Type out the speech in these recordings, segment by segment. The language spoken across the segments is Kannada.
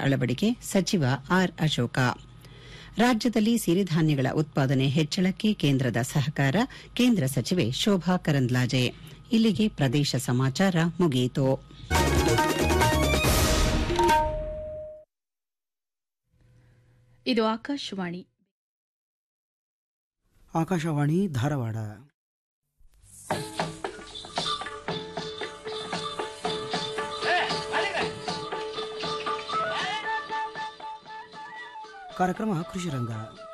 ಅಳವಡಿಕೆ ಸಚಿವ ಆರ್ ಅಶೋಕ ರಾಜ್ಯದಲ್ಲಿ ಸಿರಿಧಾನ್ಯಗಳ ಉತ್ಪಾದನೆ ಹೆಚ್ಚಳಕ್ಕೆ ಕೇಂದ್ರದ ಸಹಕಾರ ಕೇಂದ್ರ ಸಚಿವೆ ಶೋಭಾ ಕರಂದ್ಲಾಜೆ ಇಲ್ಲಿಗೆ ಪ್ರದೇಶ ಸಮಾಚಾರ ಮುಗಿಯಿತು ಇದು ಆಕಾಶವಾಣಿ ಆಕಾಶವಾಣಿ ಧಾರವಾಡ ಕಾರ್ಯಕ್ರಮ ಕೃಷಿ ರಂಗ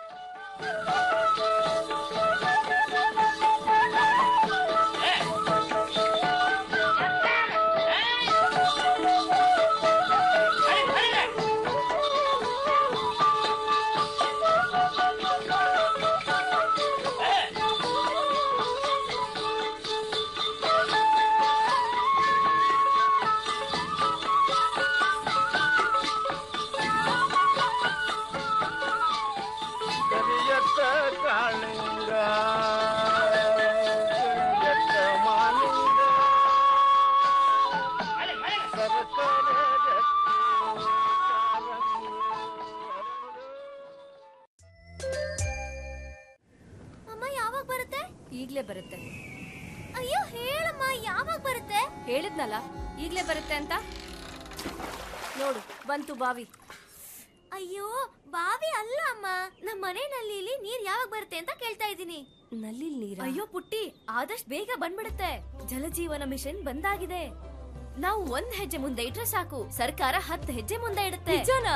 ಕರಿಯತ್ತ ಕಾಳಿಂಗ ಕರಿಯತ್ತ ಮಾಲಿಂಗ ಸರಕಾರ ಅಮ್ಮ ಯಾವಾಗ ಬರುತ್ತೆ ಈಗ್ಲೇ ಬರುತ್ತೆ ಅಯ್ಯೋ ಹೇಳಮ್ಮ ಯಾವಾಗ ಬರುತ್ತೆ ಹೇಳಿದ್ನಲ್ಲ ಈಗ್ಲೇ ಬರುತ್ತೆ ಅಂತ ನೋಡು ಬಂತು ಬಾವಿ ಅಯ್ಯೋ ಬಾವಿ ಅಲ್ಲ ಅಮ್ಮ ನಮ್ಮ ಮನೆ ನಲ್ಲಿಲಿ ನೀರ್ ಯಾವಾಗ ಬರುತ್ತೆ ಅಂತ ಕೇಳ್ತಾ ಇದ್ದೀನಿ ನಲ್ಲಿ ನೀರ ಅಯ್ಯೋ ಪುಟ್ಟಿ ಆದಷ್ಟು ಬೇಗ ಬಂದ್ಬಿಡುತ್ತೆ ಜಲಜೀವನ ಮಿಷನ್ ಬಂದಾಗಿದೆ ನಾವು ಒಂದ್ ಹೆಜ್ಜೆ ಮುಂದೆ ಇಟ್ರೆ ಸಾಕು ಸರ್ಕಾರ ಹತ್ತು ಹೆಜ್ಜೆ ಮುಂದೆ ಇಡುತ್ತೆ ನಿಜನಾ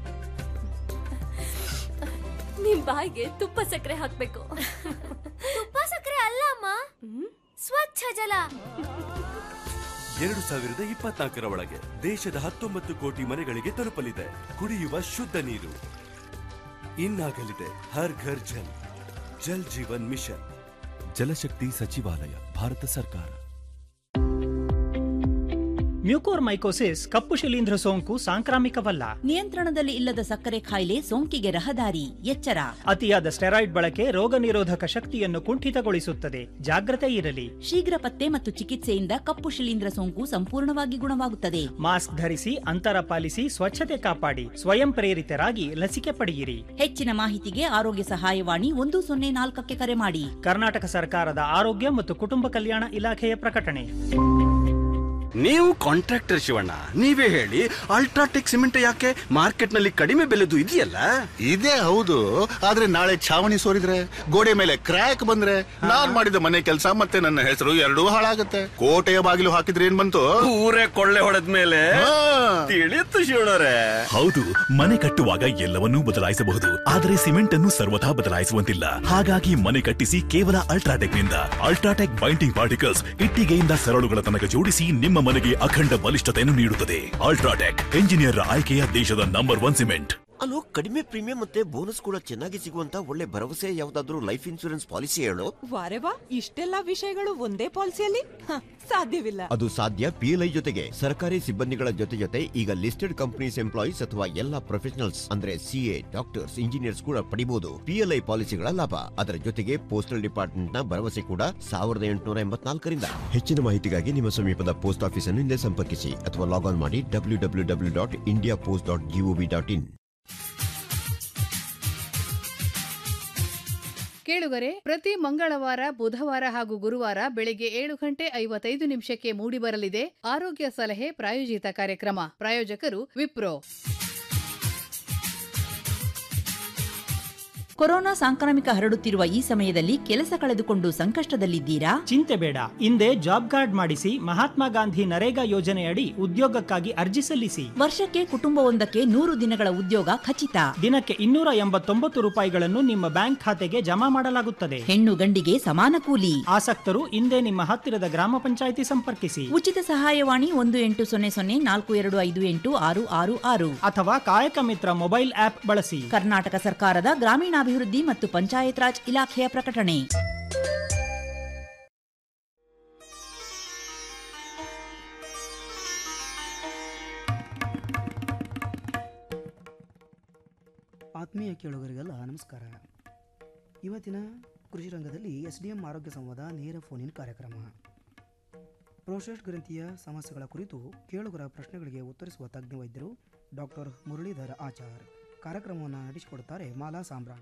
ನಿಮ್ ಬಾಯಿಗೆ ತುಪ್ಪ ಸಕ್ಕರೆ ಹಾಕ್ಬೇಕು ತುಪ್ಪ ಸಕ್ಕರೆ ಅಲ್ಲ ಅಮ್ಮ ಸ್ವಚ್ಛ ಜಲ ಎರಡು ಸಾವಿರದ ಇಪ್ಪತ್ನಾಲ್ಕರ ಒಳಗೆ ದೇಶದ ಹತ್ತೊಂಬತ್ತು ಕೋಟಿ ಮನೆಗಳಿಗೆ ತಲುಪಲಿದೆ ಕುಡಿಯುವ ಶುದ್ಧ ನೀರು ಇನ್ನಾಗಲಿದೆ ಹರ್ ಘರ್ ಜಲ್ ಜಲ್ ಜೀವನ್ ಮಿಷನ್ ಜಲಶಕ್ತಿ ಸಚಿವಾಲಯ ಭಾರತ ಸರ್ಕಾರ ಮ್ಯೂಕೋರ್ಮೈಕೋಸಿಸ್ ಕಪ್ಪು ಶಿಲೀಂಧ್ರ ಸೋಂಕು ಸಾಂಕ್ರಾಮಿಕವಲ್ಲ ನಿಯಂತ್ರಣದಲ್ಲಿ ಇಲ್ಲದ ಸಕ್ಕರೆ ಕಾಯಿಲೆ ಸೋಂಕಿಗೆ ರಹದಾರಿ ಎಚ್ಚರ ಅತಿಯಾದ ಸ್ಟೆರಾಯ್ಡ್ ಬಳಕೆ ರೋಗ ನಿರೋಧಕ ಶಕ್ತಿಯನ್ನು ಕುಂಠಿತಗೊಳಿಸುತ್ತದೆ ಜಾಗ್ರತೆ ಇರಲಿ ಶೀಘ್ರ ಪತ್ತೆ ಮತ್ತು ಚಿಕಿತ್ಸೆಯಿಂದ ಕಪ್ಪು ಶಿಲೀಂಧ್ರ ಸೋಂಕು ಸಂಪೂರ್ಣವಾಗಿ ಗುಣವಾಗುತ್ತದೆ ಮಾಸ್ಕ್ ಧರಿಸಿ ಅಂತರ ಪಾಲಿಸಿ ಸ್ವಚ್ಛತೆ ಕಾಪಾಡಿ ಸ್ವಯಂ ಪ್ರೇರಿತರಾಗಿ ಲಸಿಕೆ ಪಡೆಯಿರಿ ಹೆಚ್ಚಿನ ಮಾಹಿತಿಗೆ ಆರೋಗ್ಯ ಸಹಾಯವಾಣಿ ಒಂದು ಸೊನ್ನೆ ನಾಲ್ಕಕ್ಕೆ ಕರೆ ಮಾಡಿ ಕರ್ನಾಟಕ ಸರ್ಕಾರದ ಆರೋಗ್ಯ ಮತ್ತು ಕುಟುಂಬ ಕಲ್ಯಾಣ ಇಲಾಖೆಯ ಪ್ರಕಟಣೆ ನೀವು ಕಾಂಟ್ರಾಕ್ಟರ್ ಶಿವಣ್ಣ ನೀವೇ ಹೇಳಿ ಅಲ್ಟ್ರಾಟೆಕ್ ಸಿಮೆಂಟ್ ಯಾಕೆ ಮಾರ್ಕೆಟ್ ನಲ್ಲಿ ಕಡಿಮೆ ಬೆಲೆದು ಇದೆಯಲ್ಲ ಇದೇ ಹೌದು ಆದ್ರೆ ನಾಳೆ ಛಾವಣಿ ಸೋರಿದ್ರೆ ಗೋಡೆ ಮೇಲೆ ಕ್ರ್ಯಾಕ್ ಬಂದ್ರೆ ನಾನ್ ಮಾಡಿದ ಮನೆ ಕೆಲಸ ಮತ್ತೆ ನನ್ನ ಹೆಸರು ಎರಡೂ ಹಾಳಾಗತ್ತೆ ಕೋಟೆಯ ಬಾಗಿಲು ಹಾಕಿದ್ರೆ ಏನ್ ಬಂತು ಊರೇ ಕೊಳ್ಳೆ ಹೊಡೆದ ಮೇಲೆ ಹಾ. ತಿಳಿಯುತ್ತು ಶಿವಣ್ಣರೇ ಹೌದು ಮನೆ ಕಟ್ಟುವಾಗ ಎಲ್ಲವನ್ನೂ ಬದಲಾಯಿಸಬಹುದು ಆದರೆ ಸಿಮೆಂಟ್ ಅನ್ನು ಸರ್ವಥಾ ಬದಲಾಯಿಸುವಂತಿಲ್ಲ ಹಾಗಾಗಿ ಮನೆ ಕಟ್ಟಿಸಿ ಕೇವಲ ಅಲ್ಟ್ರಾಟೆಕ್ ನಿಂದ ಅಲ್ಟ್ರಾಟೆಕ್ ಬೈಂಡಿಂಗ್ ಪಾರ್ಟಿಕಲ್ಸ್ ಇಟ್ಟಿಗೆಯಿಂದ ಸರಳುಗಳ ತನಕ ಜೋಡಿಸಿ ನಿಮ್ಮ ಮನೆಗೆ ಅಖಂಡ ಬಲಿಷ್ಠತೆಯನ್ನು ನೀಡುತ್ತದೆ ಅಲ್ಟ್ರಾಟೆಕ್ ಎಂಜಿನಿಯರ್ ಆಯ್ಕೆಯ ದೇಶದ ನಂಬರ್ ಒನ್ ಸಿಮೆಂಟ್ ಅಲ್ಲೋ ಕಡಿಮೆ ಪ್ರೀಮಿಯಂ ಮತ್ತೆ ಬೋನಸ್ ಕೂಡ ಚೆನ್ನಾಗಿ ಸಿಗುವಂತ ಒಳ್ಳೆ ಭರವಸೆ ಯಾವ್ದಾದ್ರು ಲೈಫ್ ಇನ್ಸೂರೆನ್ಸ್ ಪಾಲಿಸಿ ಹೇಳು ವಾರೆ ವಾ ಇಷ್ಟೆಲ್ಲ ವಿಷಯಗಳು ಒಂದೇ ಪಾಲಿಸಿಯಲ್ಲಿ ಹ, ಸಾಧ್ಯವಿಲ್ಲ ಅದು ಸಾಧ್ಯ ಪಿಎಲ್ಐ ಜೊತೆಗೆ ಸರ್ಕಾರಿ ಸಿಬ್ಬಂದಿಗಳ ಜೊತೆ ಜೊತೆ ಈಗ ಲಿಸ್ಟೆಡ್ ಕಂಪನೀಸ್ ಎಂಪ್ಲಾಯೀಸ್ ಅಥವಾ ಎಲ್ಲಾ ಪ್ರೊಫೆಷನಲ್ಸ್ ಅಂದ್ರೆ ಸಿಎ ಡಾಕ್ಟರ್ಸ್ ಇಂಜಿನಿಯರ್ಸ್ ಕೂಡ ಪಡಿಬಹುದು ಪಿಎಲ್ಐ ಪಾಲಿಸಿಗಳ ಲಾಭ ಅದರ ಜೊತೆಗೆ ಪೋಸ್ಟಲ್ ಡಿಪಾರ್ಟ್ಮೆಂಟ್ ನ ಭರವಸೆ ಕೂಡ ಸಾವಿರದ ಎಂಟುನೂರ ಎಂಬತ್ನಾಲ್ಕರಿಂದ ಹೆಚ್ಚಿನ ಮಾಹಿತಿಗಾಗಿ ನಿಮ್ಮ ಸಮೀಪದ ಪೋಸ್ಟ್ ಆಫೀಸ್ ಅನ್ನು ಹಿಂದೆ ಸಂಪರ್ಕಿಸಿ ಅಥವಾ ಲಾಗ್ ಆನ್ ಮಾಡಿ W W W dot India Post dot gov dot in ಕೇಳುಗರೆ ಪ್ರತಿ ಮಂಗಳವಾರ ಬುಧವಾರ ಹಾಗೂ ಗುರುವಾರ ಬೆಳಿಗ್ಗೆ ಏಳು ಗಂಟೆ ಐವತ್ತೈದು ನಿಮಿಷಕ್ಕೆ ಮೂಡಿಬರಲಿದೆ ಆರೋಗ್ಯ ಸಲಹೆ ಪ್ರಾಯೋಜಿತ ಕಾರ್ಯಕ್ರಮ ಪ್ರಾಯೋಜಕರು ವಿಪ್ರೋ ಕೊರೋನಾ ಸಾಂಕ್ರಾಮಿಕ ಹರಡುತ್ತಿರುವ ಈ ಸಮಯದಲ್ಲಿ ಕೆಲಸ ಕಳೆದುಕೊಂಡು ಸಂಕಷ್ಟದಲ್ಲಿದ್ದೀರಾ ಚಿಂತೆ ಬೇಡ ಹಿಂದೆ ಜಾಬ್ ಕಾರ್ಡ್ ಮಾಡಿಸಿ ಮಹಾತ್ಮ ಗಾಂಧಿ ನರೇಗಾ ಯೋಜನೆಯಡಿ ಉದ್ಯೋಗಕ್ಕಾಗಿ ಅರ್ಜಿ ಸಲ್ಲಿಸಿ ವರ್ಷಕ್ಕೆ ಕುಟುಂಬವೊಂದಕ್ಕೆ ನೂರು ದಿನಗಳ ಉದ್ಯೋಗ ಖಚಿತ ದಿನಕ್ಕೆ ಇನ್ನೂರ ಎಂಬತ್ತೊಂಬತ್ತು ರೂಪಾಯಿಗಳನ್ನು ನಿಮ್ಮ ಬ್ಯಾಂಕ್ ಖಾತೆಗೆ ಜಮಾ ಮಾಡಲಾಗುತ್ತದೆ ಹೆಣ್ಣು ಗಂಡಿಗೆ ಸಮಾನ ಕೂಲಿ ಆಸಕ್ತರು ಹಿಂದೆ ನಿಮ್ಮ ಹತ್ತಿರದ ಗ್ರಾಮ ಪಂಚಾಯಿತಿ ಸಂಪರ್ಕಿಸಿ ಉಚಿತ ಸಹಾಯವಾಣಿ ಒಂದು ಎಂಟು ಸೊನ್ನೆ ಸೊನ್ನೆ ನಾಲ್ಕು ಎರಡು ಐದು ಎಂಟು ಆರು ಆರು ಆರು ಅಥವಾ ಕಾಯಕ ಮಿತ್ರ ಮೊಬೈಲ್ ಆಪ್ ಬಳಸಿ ಕರ್ನಾಟಕ ಸರ್ಕಾರದ ಗ್ರಾಮೀಣಾಭಿವೃದ್ಧಿ ಮತ್ತು ಪಂಚಾಯತ್ ರಾಜ್ ಇಲಾಖೆಯ ಪ್ರಕಟಣೆ ಆತ್ಮೀಯ ಕೇಳುಗರಿಗೆಲ್ಲ ನಮಸ್ಕಾರ ಇವತ್ತಿನ ಕೃಷಿ ರಂಗದಲ್ಲಿ ಎಸ್ ಡಿ ಎಂ ಆರೋಗ್ಯ ಸಂವಾದ ನೇರ ಫೋನಿನ್ ಕಾರ್ಯಕ್ರಮ ಪ್ರೋಸ್ಟೇಟ್ ಗ್ರಂಥಿಯ ಸಮಸ್ಯೆಗಳ ಕುರಿತು ಕೇಳುಗರ ಪ್ರಶ್ನೆಗಳಿಗೆ ಉತ್ತರಿಸುವ ತಜ್ಞ ವೈದ್ಯರು ಡಾಕ್ಟರ್ ಮುರಳೀಧರ ಆಚಾರ್ ಕಾರ್ಯಕ್ರಮವನ್ನು ನಡೆಸಿಕೊಡುತ್ತಾರೆ ಮಾಲಾ ಸಾಂಬ್ರಾಣ್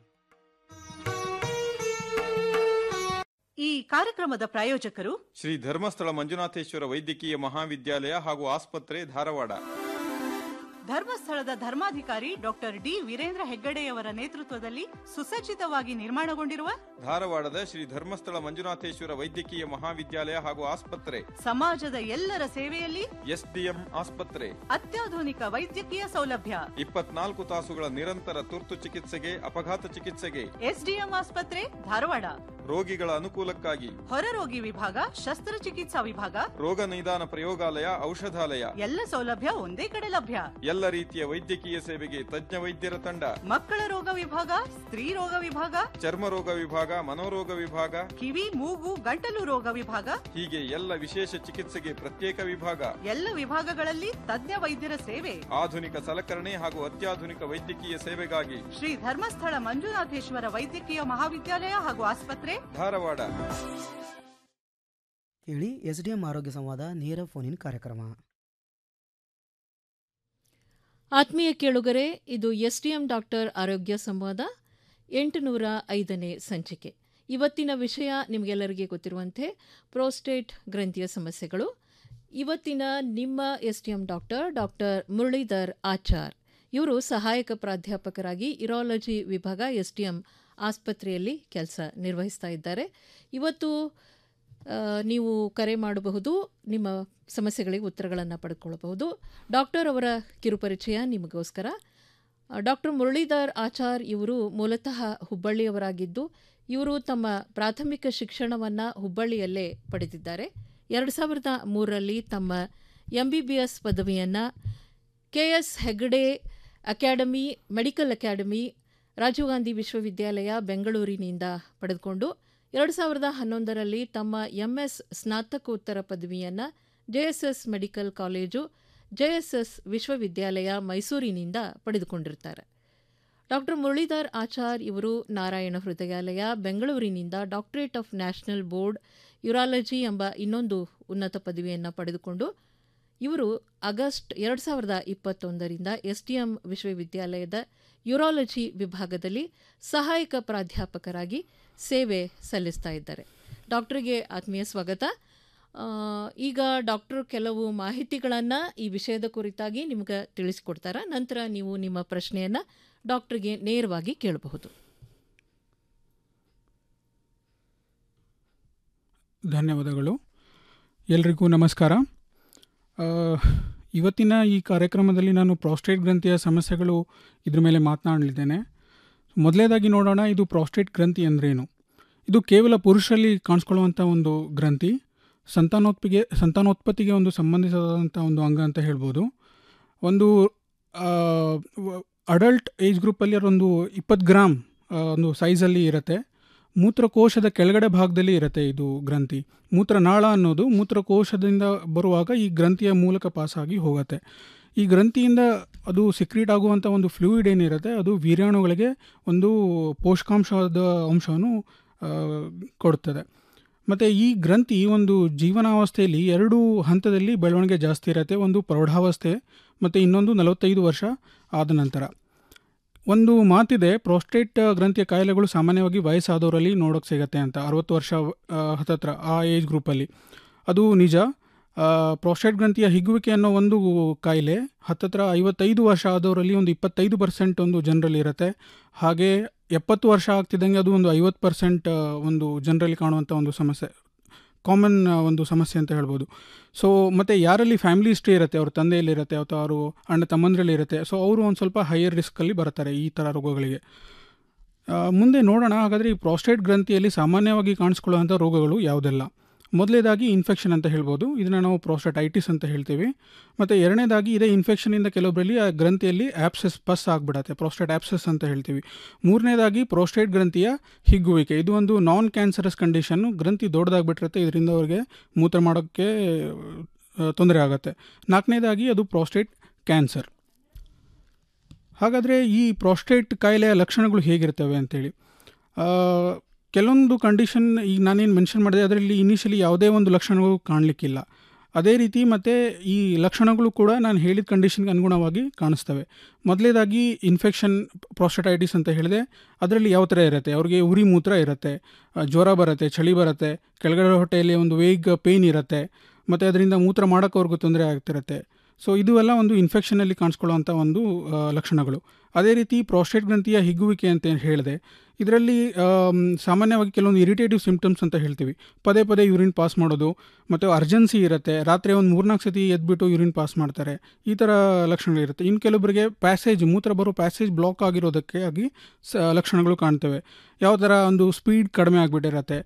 ಈ ಕಾರ್ಯಕ್ರಮದ ಪ್ರಾಯೋಜಕರು ಶ್ರೀ ಧರ್ಮಸ್ಥಳ ಮಂಜುನಾಥೇಶ್ವರ ವೈದ್ಯಕೀಯ ಮಹಾವಿದ್ಯಾಲಯ ಹಾಗೂ ಆಸ್ಪತ್ರೆ ಧಾರವಾಡ ಧರ್ಮಸ್ಥಳದ ಧರ್ಮಾಧಿಕಾರಿ ಡಾಕ್ಟರ್ ಡಿ ವೀರೇಂದ್ರ ಹೆಗ್ಗಡೆಯವರ ನೇತೃತ್ವದಲ್ಲಿ ಸುಸಜ್ಜಿತವಾಗಿ ನಿರ್ಮಾಣಗೊಂಡಿರುವ ಧಾರವಾಡದ ಶ್ರೀ ಧರ್ಮಸ್ಥಳ ಮಂಜುನಾಥೇಶ್ವರ ವೈದ್ಯಕೀಯ ಮಹಾವಿದ್ಯಾಲಯ ಹಾಗೂ ಆಸ್ಪತ್ರೆ ಸಮಾಜದ ಎಲ್ಲರ ಸೇವೆಯಲ್ಲಿ ಎಸ್ಡಿಎಂ ಆಸ್ಪತ್ರೆ ಅತ್ಯಾಧುನಿಕ ವೈದ್ಯಕೀಯ ಸೌಲಭ್ಯ ಇಪ್ಪತ್ನಾಲ್ಕು ತಾಸುಗಳ ನಿರಂತರ ತುರ್ತು ಚಿಕಿತ್ಸೆಗೆ ಅಪಘಾತ ಚಿಕಿತ್ಸೆಗೆ ಎಸ್ಡಿಎಂ ಆಸ್ಪತ್ರೆ ಧಾರವಾಡ ರೋಗಿಗಳ ಅನುಕೂಲಕ್ಕಾಗಿ ಹೊರರೋಗಿ ವಿಭಾಗ ಶಸ್ತ್ರಚಿಕಿತ್ಸಾ ವಿಭಾಗ ರೋಗ ನಿದಾನ ಪ್ರಯೋಗಾಲಯ ಔಷಧಾಲಯ ಎಲ್ಲ ಸೌಲಭ್ಯ ಒಂದೇ ಕಡೆ ಲಭ್ಯ ಎಲ್ಲ ರೀತಿಯ ವೈದ್ಯಕೀಯ ಸೇವೆಗೆ ತಜ್ಞ ವೈದ್ಯರ ತಂಡ ಮಕ್ಕಳ ರೋಗ ವಿಭಾಗ ಸ್ತ್ರೀ ರೋಗ ವಿಭಾಗ ಚರ್ಮ ರೋಗ ವಿಭಾಗ ಮನೋರೋಗ ವಿಭಾಗ ಕಿವಿ ಮೂಗು ಗಂಟಲು ರೋಗ ವಿಭಾಗ ಹೀಗೆ ಎಲ್ಲ ವಿಶೇಷ ಚಿಕಿತ್ಸೆಗೆ ಪ್ರತ್ಯೇಕ ವಿಭಾಗ ಎಲ್ಲ ವಿಭಾಗಗಳಲ್ಲಿ ತಜ್ಞ ವೈದ್ಯರ ಸೇವೆ ಆಧುನಿಕ ಸಲಕರಣೆ ಹಾಗೂ ಅತ್ಯಾಧುನಿಕ ವೈದ್ಯಕೀಯ ಸೇವೆಗಾಗಿ ಶ್ರೀ ಧರ್ಮಸ್ಥಳ ಮಂಜುನಾಥೇಶ್ವರ ವೈದ್ಯಕೀಯ ಮಹಾವಿದ್ಯಾಲಯ ಹಾಗೂ ಆಸ್ಪತ್ರೆ ಧಾರವಾಡ ಕೇಳಿ ಎಸ್ ಡಿ ಎಂ ಆರೋಗ್ಯ ಸಂವಾದ ನೇರ ಫೋನಿನ್ ಕಾರ್ಯಕ್ರಮ ಆತ್ಮೀಯ ಕೇಳುಗರೆ ಇದು ಎಸ್ಡಿಎಂ ಡಾಕ್ಟರ್ ಆರೋಗ್ಯ ಸಂವಾದ ಎಂಟುನೂರ ಐದನೇ ಸಂಚಿಕೆ ಇವತ್ತಿನ ವಿಷಯ ನಿಮಗೆಲ್ಲರಿಗೆ ಗೊತ್ತಿರುವಂತೆ ಪ್ರೋಸ್ಟೇಟ್ ಗ್ರಂಥಿಯ ಸಮಸ್ಯೆಗಳು ಇವತ್ತಿನ ನಿಮ್ಮ SDM doctor doctor Muralidhar Achar ಇವರು ಸಹಾಯಕ ಪ್ರಾಧ್ಯಾಪಕರಾಗಿ ಇರಾಲಜಿ ವಿಭಾಗ ಎಸ್ಡಿಎಂ ಆಸ್ಪತ್ರೆಯಲ್ಲಿ ಕೆಲಸ ನಿರ್ವಹಿಸ್ತಾ ಇದ್ದಾರೆ ಇವತ್ತು ಆ, ನೀವು ಕರೆ ಮಾಡಬಹುದು ನಿಮ್ಮ ಸಮಸ್ಯೆಗಳಿಗೆ ಉತ್ತರಗಳನ್ನು ಪಡೆದುಕೊಳ್ಳಬಹುದು ಡಾಕ್ಟರ್ ಅವರ ಕಿರುಪರಿಚಯ ನಿಮಗೋಸ್ಕರ ಆ, ಡಾಕ್ಟರ್ ಮುರಳೀಧರ್ ಆಚಾರ್ ಇವರು ಮೂಲತಃ ಹುಬ್ಬಳ್ಳಿಯವರಾಗಿದ್ದು ಇವರು ತಮ್ಮ ಪ್ರಾಥಮಿಕ ಶಿಕ್ಷಣವನ್ನು ಹುಬ್ಬಳ್ಳಿಯಲ್ಲೇ ಪಡೆದಿದ್ದಾರೆ ಎರಡು ಸಾವಿರದ ಮೂರರಲ್ಲಿ ತಮ್ಮ ಎಂ ಬಿ ಬಿ ಎಸ್ ಪದವಿಯನ್ನು K S Hegde academy medical academy Rajiv Gandhi ವಿಶ್ವವಿದ್ಯಾಲಯ ಬೆಂಗಳೂರಿನಿಂದ ಪಡೆದುಕೊಂಡು ಎರಡು ಸಾವಿರದ ಹನ್ನೊಂದರಲ್ಲಿ ತಮ್ಮ ಎಂಎಸ್ ಸ್ನಾತಕೋತ್ತರ ಪದವಿಯನ್ನು ಜೆಎಸ್ಎಸ್ ಮೆಡಿಕಲ್ ಕಾಲೇಜು ಜೆಎಸ್ಎಸ್ ವಿಶ್ವವಿದ್ಯಾಲಯ ಮೈಸೂರಿನಿಂದ ಪಡೆದುಕೊಂಡಿರ್ತಾರೆ ಡಾಕ್ಟರ್ ಮುರಳೀಧರ್ ಆಚಾರ್ ಇವರು ನಾರಾಯಣ ಹೃದಯಾಲಯ ಬೆಂಗಳೂರಿನಿಂದ doctorate of national board urology ಎಂಬ ಇನ್ನೊಂದು ಉನ್ನತ ಪದವಿಯನ್ನು ಪಡೆದುಕೊಂಡು ಇವರು ಆಗಸ್ಟ್ ಎರಡು ಸಾವಿರದ ಇಪ್ಪತ್ತೊಂದರಿಂದ ಎಸ್ಡಿಎಂ ವಿಶ್ವವಿದ್ಯಾಲಯದ ಯುರಾಲಜಿ ವಿಭಾಗದಲ್ಲಿ ಸಹಾಯಕ ಪ್ರಾಧ್ಯಾಪಕರಾಗಿ ಸೇವೆ ಸಲ್ಲಿಸ್ತಾ ಇದ್ದಾರೆ ಡಾಕ್ಟರ್ಗೆ ಆತ್ಮೀಯ ಸ್ವಾಗತ ಆ, ಈಗ ಡಾಕ್ಟರ್ ಕೆಲವು ಮಾಹಿತಿಗಳನ್ನು ಈ ವಿಷಯದ ಕುರಿತಾಗಿ ನಿಮ್ಗೆ ತಿಳಿಸ್ಕೊಡ್ತಾರೆ ನಂತರ ನೀವು ನಿಮ್ಮ ಪ್ರಶ್ನೆಯನ್ನು ಡಾಕ್ಟರ್ಗೆ ನೇರವಾಗಿ ಕೇಳಬಹುದು ಧನ್ಯವಾದಗಳು ಎಲ್ರಿಗೂ ನಮಸ್ಕಾರ ಆ, ಇವತ್ತಿನ ಈ ಕಾರ್ಯಕ್ರಮದಲ್ಲಿ ನಾನು ಪ್ರಾಸ್ಟೇಟ್ ಗ್ರಂಥಿಯ ಸಮಸ್ಯೆಗಳು ಇದ್ರ ಮೇಲೆ ಮಾತನಾಡಲಿದ್ದೇನೆ ಮೊದಲೇದಾಗಿ ನೋಡೋಣ ಇದು ಪ್ರಾಸ್ಟೇಟ್ ಗ್ರಂಥಿ ಅಂದ್ರೇನು ಇದು ಕೇವಲ ಪುರುಷರಲ್ಲಿ ಕಾಣಿಸ್ಕೊಳ್ಳುವಂಥ ಒಂದು ಗ್ರಂಥಿ ಸಂತಾನೋತ್ಪಿಗೆ ಸಂತಾನೋತ್ಪತ್ತಿಗೆ ಒಂದು ಸಂಬಂಧಿಸಿದಂಥ ಒಂದು ಅಂಗ ಅಂತ ಹೇಳ್ಬೋದು ಒಂದು ಅಡಲ್ಟ್ ಏಜ್ ಗ್ರೂಪಲ್ಲಿ ಅದೊಂದು ಇಪ್ಪತ್ತು ಗ್ರಾಮ್ ಆ, ಒಂದು ಸೈಜಲ್ಲಿ ಇರುತ್ತೆ ಮೂತ್ರಕೋಶದ ಕೆಳಗಡೆ ಭಾಗದಲ್ಲಿ ಇರುತ್ತೆ ಇದು ಗ್ರಂಥಿ ಮೂತ್ರನಾಳ ಅನ್ನೋದು ಮೂತ್ರಕೋಶದಿಂದ ಬರುವಾಗ ಈ ಗ್ರಂಥಿಯ ಮೂಲಕ ಪಾಸಾಗಿ ಹೋಗುತ್ತೆ ಈ ಗ್ರಂಥಿಯಿಂದ ಅದು ಸಿಕ್ರೀಟ್ ಆಗುವಂಥ ಒಂದು ಫ್ಲೂಯಿಡ್ ಏನಿರುತ್ತೆ ಅದು ವೀರ್ಯಾಣುಗಳಿಗೆ ಒಂದು ಪೋಷಕಾಂಶದ ಅಂಶವನ್ನು ಆ, ಕೊಡುತ್ತದೆ ಮತ್ತು ಈ ಗ್ರಂಥಿ ಒಂದು ಜೀವನಾವಸ್ಥೆಯಲ್ಲಿ ಎರಡು ಹಂತದಲ್ಲಿ ಬೆಳವಣಿಗೆ ಜಾಸ್ತಿ ಇರುತ್ತೆ ಒಂದು ಪ್ರೌಢಾವಸ್ಥೆ ಮತ್ತು ಇನ್ನೊಂದು ನಲವತ್ತೈದು ವರ್ಷ ಆದ ನಂತರ ಒಂದು ಮಾತಿದೆ ಪ್ರೋಸ್ಟೇಟ್ ಗ್ರಂಥಿಯ ಕಾಯಿಲೆಗಳು ಸಾಮಾನ್ಯವಾಗಿ ವಯಸ್ಸಾದವರಲ್ಲಿ ನೋಡೋಕೆ ಸಿಗತ್ತೆ ಅಂತ ಅರವತ್ತು ವರ್ಷ ಆ, ಹತ್ತತ್ರ ಆ ಏಜ್ ಗ್ರೂಪಲ್ಲಿ ಅದು ನಿಜ ಪ್ರೋಸ್ಟೇಟ್ ಗ್ರಂಥಿಯ ಹಿಗ್ಗುವಿಕೆ ಅನ್ನೋ ಒಂದು ಕಾಯಿಲೆ ಹತ್ತತ್ರ ಐವತ್ತೈದು ವರ್ಷ ಆದವರಲ್ಲಿ ಒಂದು ಇಪ್ಪತ್ತೈದು ಪರ್ಸೆಂಟ್ ಒಂದು ಜನರಲ್ಲಿ ಇರುತ್ತೆ ಹಾಗೆ ಎಪ್ಪತ್ತು ವರ್ಷ ಆಗ್ತಿದ್ದಂಗೆ ಅದು ಒಂದು ಐವತ್ತು ಪರ್ಸೆಂಟ್ ಒಂದು ಜನರಲ್ಲಿ ಕಾಣುವಂಥ ಒಂದು ಸಮಸ್ಯೆ ಕಾಮನ್ ಒಂದು ಸಮಸ್ಯೆ ಅಂತ ಹೇಳ್ಬೋದು ಸೊ ಮತ್ತು ಯಾರಲ್ಲಿ ಫ್ಯಾಮಿಲಿ ಹಿಸ್ಟ್ರಿ ಇರುತ್ತೆ ಅವ್ರ ತಂದೆಯಲ್ಲಿ ಇರುತ್ತೆ ಅಥವಾ ಅವರು ಅಣ್ಣ ತಮ್ಮಂದ್ರಲ್ಲಿ ಇರುತ್ತೆ ಸೊ ಅವರು ಒಂದು ಸ್ವಲ್ಪ ಹೈಯರ್ ರಿಸ್ಕಲ್ಲಿ ಬರ್ತಾರೆ ಈ ಥರ ರೋಗಗಳಿಗೆ ಆ, ಮುಂದೆ ನೋಡೋಣ ಹಾಗಾದರೆ ಈ ಪ್ರಾಸ್ಟೇಟ್ ಗ್ರಂಥಿಯಲ್ಲಿ ಸಾಮಾನ್ಯವಾಗಿ ಕಾಣಿಸ್ಕೊಳ್ಳುವಂಥ ರೋಗಗಳು ಯಾವುದೆಲ್ಲ ಮೊದಲೇದಾಗಿ ಇನ್ಫೆಕ್ಷನ್ ಅಂತ ಹೇಳ್ಬೋದು ಇದನ್ನು ನಾವು ಪ್ರೋಸ್ಟೇಟೈಟಿಸ್ ಅಂತ ಹೇಳ್ತೀವಿ ಮತ್ತು ಎರಡನೇದಾಗಿ ಇದೇ ಇನ್ಫೆಕ್ಷನಿಂದ ಕೆಲವೊಬ್ಬರಲ್ಲಿ ಆ ಗ್ರಂಥಿಯಲ್ಲಿ ಆಪ್ಸೆಸ್ ಪಸ್ ಆಗಿಬಿಡತ್ತೆ ಪ್ರೋಸ್ಟೇಟ್ ಆಪ್ಸೆಸ್ ಅಂತ ಹೇಳ್ತೀವಿ ಮೂರನೇದಾಗಿ ಪ್ರೋಸ್ಟೇಟ್ ಗ್ರಂಥಿಯ ಹಿಗ್ಗುವಿಕೆ ಇದು ಒಂದು ನಾನ್ ಕ್ಯಾನ್ಸರಸ್ ಕಂಡೀಷನ್ನು ಗ್ರಂಥಿ ದೊಡ್ಡದಾಗ್ಬಿಟ್ಟಿರುತ್ತೆ ಇದರಿಂದ ಅವ್ರಿಗೆ ಮೂತ್ರ ಮಾಡೋಕ್ಕೆ ತೊಂದರೆ ಆಗುತ್ತೆ ನಾಲ್ಕನೇದಾಗಿ ಅದು ಪ್ರೋಸ್ಟೇಟ್ ಕ್ಯಾನ್ಸರ್ ಹಾಗಾದರೆ ಈ ಪ್ರೋಸ್ಟೇಟ್ ಕಾಯಿಲೆಯ ಲಕ್ಷಣಗಳು ಹೇಗಿರ್ತವೆ ಅಂತೇಳಿ ಆ, ಕೆಲವೊಂದು ಕಂಡೀಷನ್ ಈಗ ನಾನೇನು ಮೆನ್ಷನ್ ಮಾಡಿದೆ ಅದರಲ್ಲಿ ಇನಿಷಿಯಲಿ ಯಾವುದೇ ಒಂದು ಲಕ್ಷಣಗಳು ಕಾಣಲಿಕ್ಕಿಲ್ಲ ಅದೇ ರೀತಿ ಮತ್ತು ಈ ಲಕ್ಷಣಗಳು ಕೂಡ ನಾನು ಹೇಳಿದ ಕಂಡೀಷನ್ಗೆ ಅನುಗುಣವಾಗಿ ಕಾಣಿಸ್ತವೆ ಮೊದಲೇದಾಗಿ ಇನ್ಫೆಕ್ಷನ್ ಪ್ರಾಸ್ಟಟೈಟಿಸ್ ಅಂತ ಹೇಳಿದೆ ಅದರಲ್ಲಿ ಯಾವ ಥರ ಇರುತ್ತೆ ಅವ್ರಿಗೆ ಉರಿ ಮೂತ್ರ ಇರುತ್ತೆ ಆ, ಜ್ವರ ಬರುತ್ತೆ ಚಳಿ ಬರುತ್ತೆ ಕೆಳಗಡೆ ಹೊಟ್ಟೆಯಲ್ಲಿ ಒಂದು ವೇಗ್ ಪೇಯ್ನ್ ಇರುತ್ತೆ ಮತ್ತು ಅದರಿಂದ ಮೂತ್ರ ಮಾಡೋಕ್ಕೆ ಅವ್ರಿಗೂ ತೊಂದರೆ ಆಗ್ತಿರುತ್ತೆ ಸೊ ಇದು ಎಲ್ಲ ಒಂದು ಇನ್ಫೆಕ್ಷನಲ್ಲಿ ಕಾಣಿಸ್ಕೊಳ್ಳುವಂಥ ಒಂದು ಆ, ಲಕ್ಷಣಗಳು ಅದೇ ರೀತಿ ಪ್ರಾಸ್ಟೇಟ್ ಗ್ರಂಥಿಯ ಹಿಗ್ಗುವಿಕೆ ಅಂತ ಏನ್ ಹೇಳಿದೆ ಇದರಲ್ಲಿ ಆಮ್, ಸಾಮಾನ್ಯವಾಗಿ ಕೆಲವೊಂದು ಇರಿಟೇಟಿವ್ ಸಿಂಪ್ಟಮ್ಸ್ ಅಂತ ಹೇಳ್ತೀವಿ ಪದೇ ಪದೇ ಯೂರಿನ್ ಪಾಸ್ ಮಾಡೋದು ಮತ್ತು ಅರ್ಜೆನ್ಸಿ ಇರುತ್ತೆ ರಾತ್ರಿ ಒಂದು ಮೂರ್ನಾಲ್ಕು ಸತಿ ಎದ್ಬಿಟ್ಟು ಯೂರಿನ್ ಪಾಸ್ ಮಾಡ್ತಾರೆ ಈ ಥರ ಲಕ್ಷಣಗಳಿರುತ್ತೆ ಇನ್ನು ಕೆಲವೊಬ್ಬರಿಗೆ ಪ್ಯಾಸೇಜ್ ಮೂತ್ರ ಬರೋ ಪ್ಯಾಸೇಜ್ ಬ್ಲಾಕ್ ಆಗಿರೋದಕ್ಕೆ ಆಗಿ ಸ ಲಕ್ಷಣಗಳು ಕಾಣ್ತವೆ ಯಾವ ಥರ ಒಂದು ಸ್ಪೀಡ್ ಕಡಿಮೆ ಆಗಿಬಿಟ್ಟಿರತ್ತೆ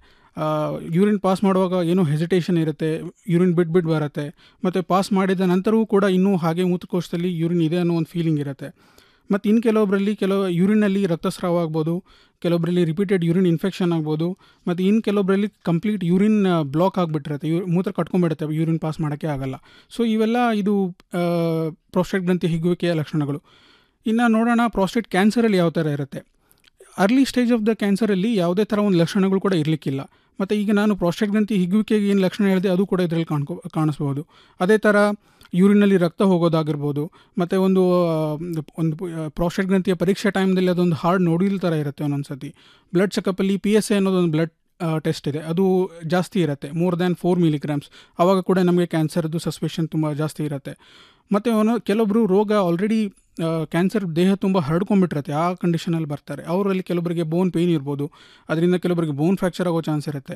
ಯೂರಿನ್ ಪಾಸ್ ಮಾಡುವಾಗ ಏನೋ ಹೆಸಿಟೇಷನ್ ಇರುತ್ತೆ ಯೂರಿನ್ ಬಿಟ್ಟು ಬಿಟ್ಟು ಬರುತ್ತೆ ಮತ್ತು ಪಾಸ್ ಮಾಡಿದ ನಂತರವೂ ಕೂಡ ಇನ್ನೂ ಹಾಗೆ ಮೂತ್ರಕೋಶದಲ್ಲಿ ಯೂರಿನ್ ಇದೆ ಅನ್ನೋ ಒಂದು ಫೀಲಿಂಗ್ ಇರುತ್ತೆ ಮತ್ತು ಇನ್ನು ಕೆಲವೊಬ್ಬರಲ್ಲಿ ಕೆಲವು ಯೂರಿನಲ್ಲಿ ರಕ್ತಸ್ರಾವ ಆಗ್ಬೋದು ಕೆಲವೊಬ್ಬರಲ್ಲಿ ರಿಪೀಟೆಡ್ ಯೂರಿನ್ ಇನ್ಫೆಕ್ಷನ್ ಆಗ್ಬೋದು ಮತ್ತು ಇನ್ನು ಕೆಲವೊಬ್ಬರಲ್ಲಿ ಕಂಪ್ಲೀಟ್ ಯೂರಿನ್ ಬ್ಲಾಕ್ ಆಗಿಬಿಟ್ಟಿರುತ್ತೆ ಯೂ ಮೂತ್ರ ಕಟ್ಕೊಂಡ್ಬಿಡುತ್ತೆ ಯೂರಿನ್ ಪಾಸ್ ಮಾಡೋಕ್ಕೆ ಆಗಲ್ಲ ಸೊ ಇವೆಲ್ಲ ಇದು ಪ್ರೋಸ್ಟೇಟ್ ಗ್ರಂಥಿ ಹಿಗ್ಗುವಿಕೆಯ ಲಕ್ಷಣಗಳು ಇನ್ನು ನೋಡೋಣ ಪ್ರೋಸ್ಟೇಟ್ ಕ್ಯಾನ್ಸರಲ್ಲಿ ಯಾವ ಥರ ಇರುತ್ತೆ ಅರ್ಲಿ ಸ್ಟೇಜ್ ಆಫ್ ದ ಕ್ಯಾನ್ಸರಲ್ಲಿ ಯಾವುದೇ ಥರ ಒಂದು ಲಕ್ಷಣಗಳು ಕೂಡ ಇರಲಿಕ್ಕಿಲ್ಲ ಮತ್ತು ಈಗ ನಾನು ಪ್ರೋಸ್ಟೇಟ್ ಗ್ರಂಥಿ ಹಿಗ್ಗುವಿಕೆಗೆ ಏನು ಲಕ್ಷಣ ಹೇಳಿದೆ ಅದು ಕೂಡ ಇದರಲ್ಲಿ ಕಾಣ್ಕೊ ಕಾಣಿಸ್ಬೋದು ಅದೇ ಥರ ಯೂರಿನಲ್ಲಿ ರಕ್ತ ಹೋಗೋದಾಗಿರ್ಬೋದು ಮತ್ತು ಒಂದು ಆ, ಒಂದು ಪ್ರೋಸ್ಟೇಟ್ ಗ್ರಂಥಿಯ ಪರೀಕ್ಷೆ ಟೈಮ್ದಲ್ಲಿ ಅದೊಂದು ಹಾರ್ಡ್ ನೋಡಿಲ್ ಥರ ಇರುತ್ತೆ ಒಂದೊಂದು ಸತಿ ಬ್ಲಡ್ ಚೆಕಪ್ಪಲ್ಲಿ ಪಿ ಎಸ್ ಎ ಅನ್ನೋದೊಂದು ಬ್ಲಡ್ ಟೆಸ್ಟ್ ಇದೆ ಅದು ಜಾಸ್ತಿ ಇರುತ್ತೆ ಮೋರ್ ದ್ಯಾನ್ ಫೋರ್ ಮಿಲಿಗ್ರಾಮ್ಸ್ ಆವಾಗ ಕೂಡ ನಮಗೆ ಕ್ಯಾನ್ಸರ್ದು ಸಸ್ಪೆಷನ್ ತುಂಬ ಜಾಸ್ತಿ ಇರುತ್ತೆ ಮತ್ತು ಅವನು ಕೆಲವೊಬ್ಬರು ರೋಗ ಆಲ್ರೆಡಿ ಕ್ಯಾನ್ಸರ್ ದೇಹ ತುಂಬ ಹರಡ್ಕೊಂಡ್ಬಿಟ್ಟಿರುತ್ತೆ ಆ ಕಂಡೀಷನಲ್ಲಿ ಬರ್ತಾರೆ ಅವರಲ್ಲಿ ಕೆಲವರಿಗೆ ಬೋನ್ ಪೇಯ್ನ್ ಇರ್ಬೋದು ಅದರಿಂದ ಕೆಲವರಿಗೆ ಬೋನ್ ಫ್ರ್ಯಾಕ್ಚರ್ ಆಗೋ ಚಾನ್ಸ್ ಇರುತ್ತೆ